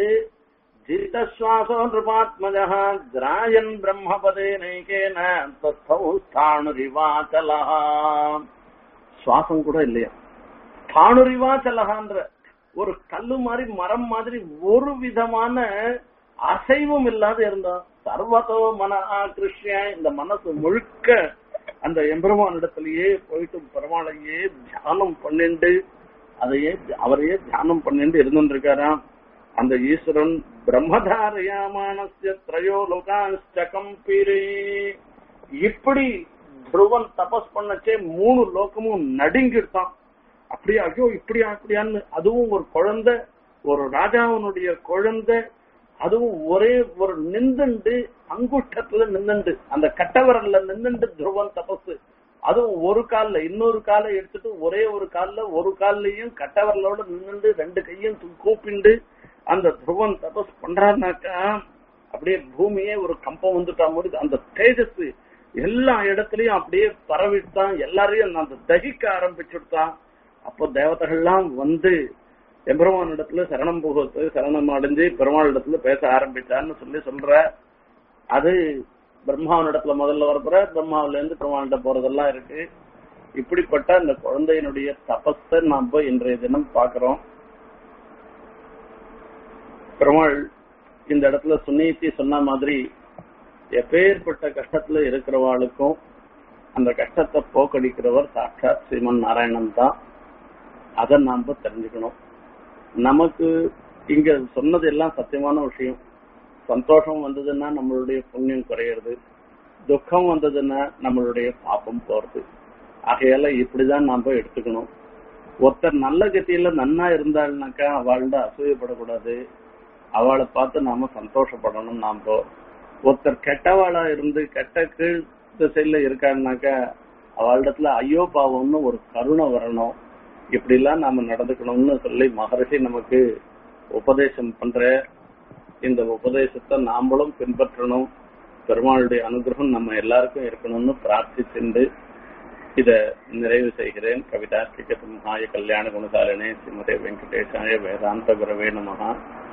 A: ஜிதஸ்வாசோ நிருபாத்மஜா திராயன் பிரம்மபதே நைகேன தஸ்தௌஸ்தாணுரிவாச்சலா சுவாசம் கூட இல்லையா தாணுரிவாச்சலகான்ற ஒரு கல்லு மாதிரி மரம் மாதிரி ஒரு விதமான அசைவும் இல்லாத இருந்தா சர்வதோ மன ஆகிருஷ்ய இந்த மனசு முழுக்க அந்த எம்பெருமானிடத்திலேயே போயிட்டு பெருமாளையே தியானம் பண்ணிண்டு அதையே அவரையே தியானம் பண்ணிட்டு இருந்துருக்காராம் அந்த ஈஸ்வரன் பிரம்மதாரயாமானஸ்ய திரையோ லோகாஷ்டகம் பீரே இப்படி துருவன் தபஸ் பண்ணச்சே மூணு லோகமும் நடுங்கிட்டான் அப்படியா ஐயோ இப்படியா அப்படியான்னு அதுவும் ஒரு குழந்தை ஒரு ராஜாவினுடைய குழந்தை அதுவும் ஒரே ஒரு நிந்துண்டு அங்குஷ்டத்துல நின்னுண்டு அந்த கட்டவரல்ல நின்னுண்டு துருவன் தபசு அதுவும் ஒரு கால்ல இன்னொரு காலை எடுத்துட்டு ஒரே ஒரு கால்ல ஒரு கால்லயும் கட்டவரலோட நின்னுண்டு ரெண்டு கையும் கூப்பிண்டு அந்த துருவன் தபஸ் பண்றாருனாக்கா அப்படியே பூமியே ஒரு கம்பம் வந்துட்டா மாதிரி அந்த தேஜஸ் எல்லா இடத்துலயும் அப்படியே பரவிட்டான் எல்லாரையும் அந்த தகிக்க ஆரம்பிச்சுட்டான் அப்போ தேவதைகள்லாம் வந்து எம்பெருமான் இடத்துல சரணம் புகுத்து சரணம் அடைஞ்சு பெருமாள் இடத்துல பேச ஆரம்பிச்சான்னு சொல்லி சொல்ற அது பிரம்மாவன் இடத்துல முதல்ல வரப்புற பிரம்மாவில இருந்து பெருமாள்கிட்ட போறதெல்லாம் இருக்கு இப்படிப்பட்ட அந்த குழந்தையினுடைய தபஸை நாம இன்றைய தினம் பாக்குறோம் பெருமாள் இந்த இடத்துல சுனீத்தி சொன்ன மாதிரி எப்பேற்பட்ட கஷ்டத்துல இருக்கிறவாளுக்கும் அந்த கஷ்டத்தை போக்கடிக்கிறவர் சாட்சாத் ஸ்ரீமன் நாராயணன் தான் அதை நாம தெரிஞ்சுக்கணும் நமக்கு இங்க சொன்னது எல்லாம் சத்தியமான விஷயம் சந்தோஷம் வந்ததுன்னா நம்மளுடைய புண்ணியம் குறையிறது துக்கம் வந்ததுன்னா நம்மளுடைய பாப்பம் போறது ஆகையால இப்படிதான் நாம எடுத்துக்கணும் ஒருத்தர் நல்ல கத்தியில நன்னா இருந்தாள்னாக்கா அவள்கிட்ட அசூயப்படக்கூடாது அவளை பார்த்து நாம சந்தோஷப்படணும் நாம ஒருத்தர் கெட்டவாளா இருந்து கெட்ட கீழ் திசையில இருக்கான்னாக்கா அவளிடத்துல ஐயோ பாவம்னு ஒரு கருணை வரணும் இப்படி எல்லாம் நாம நடந்துக்கணும்னு சொல்லி மகரிஷி நமக்கு உபதேசம் பண்ற இந்த உபதேசத்தை நாமளும் பின்பற்றணும் பெருமாளுடைய அனுகிரகம் நம்ம எல்லாருக்கும் இருக்கணும்னு பிரார்த்திச்சுண்டு இத நிறைவு செய்கிறேன் கவிதா ஸ்ரீகதம் கல்யாண குணசாலினே ஸ்ரீமதே வெங்கடேசாய வேதாந்த குரவே நமகா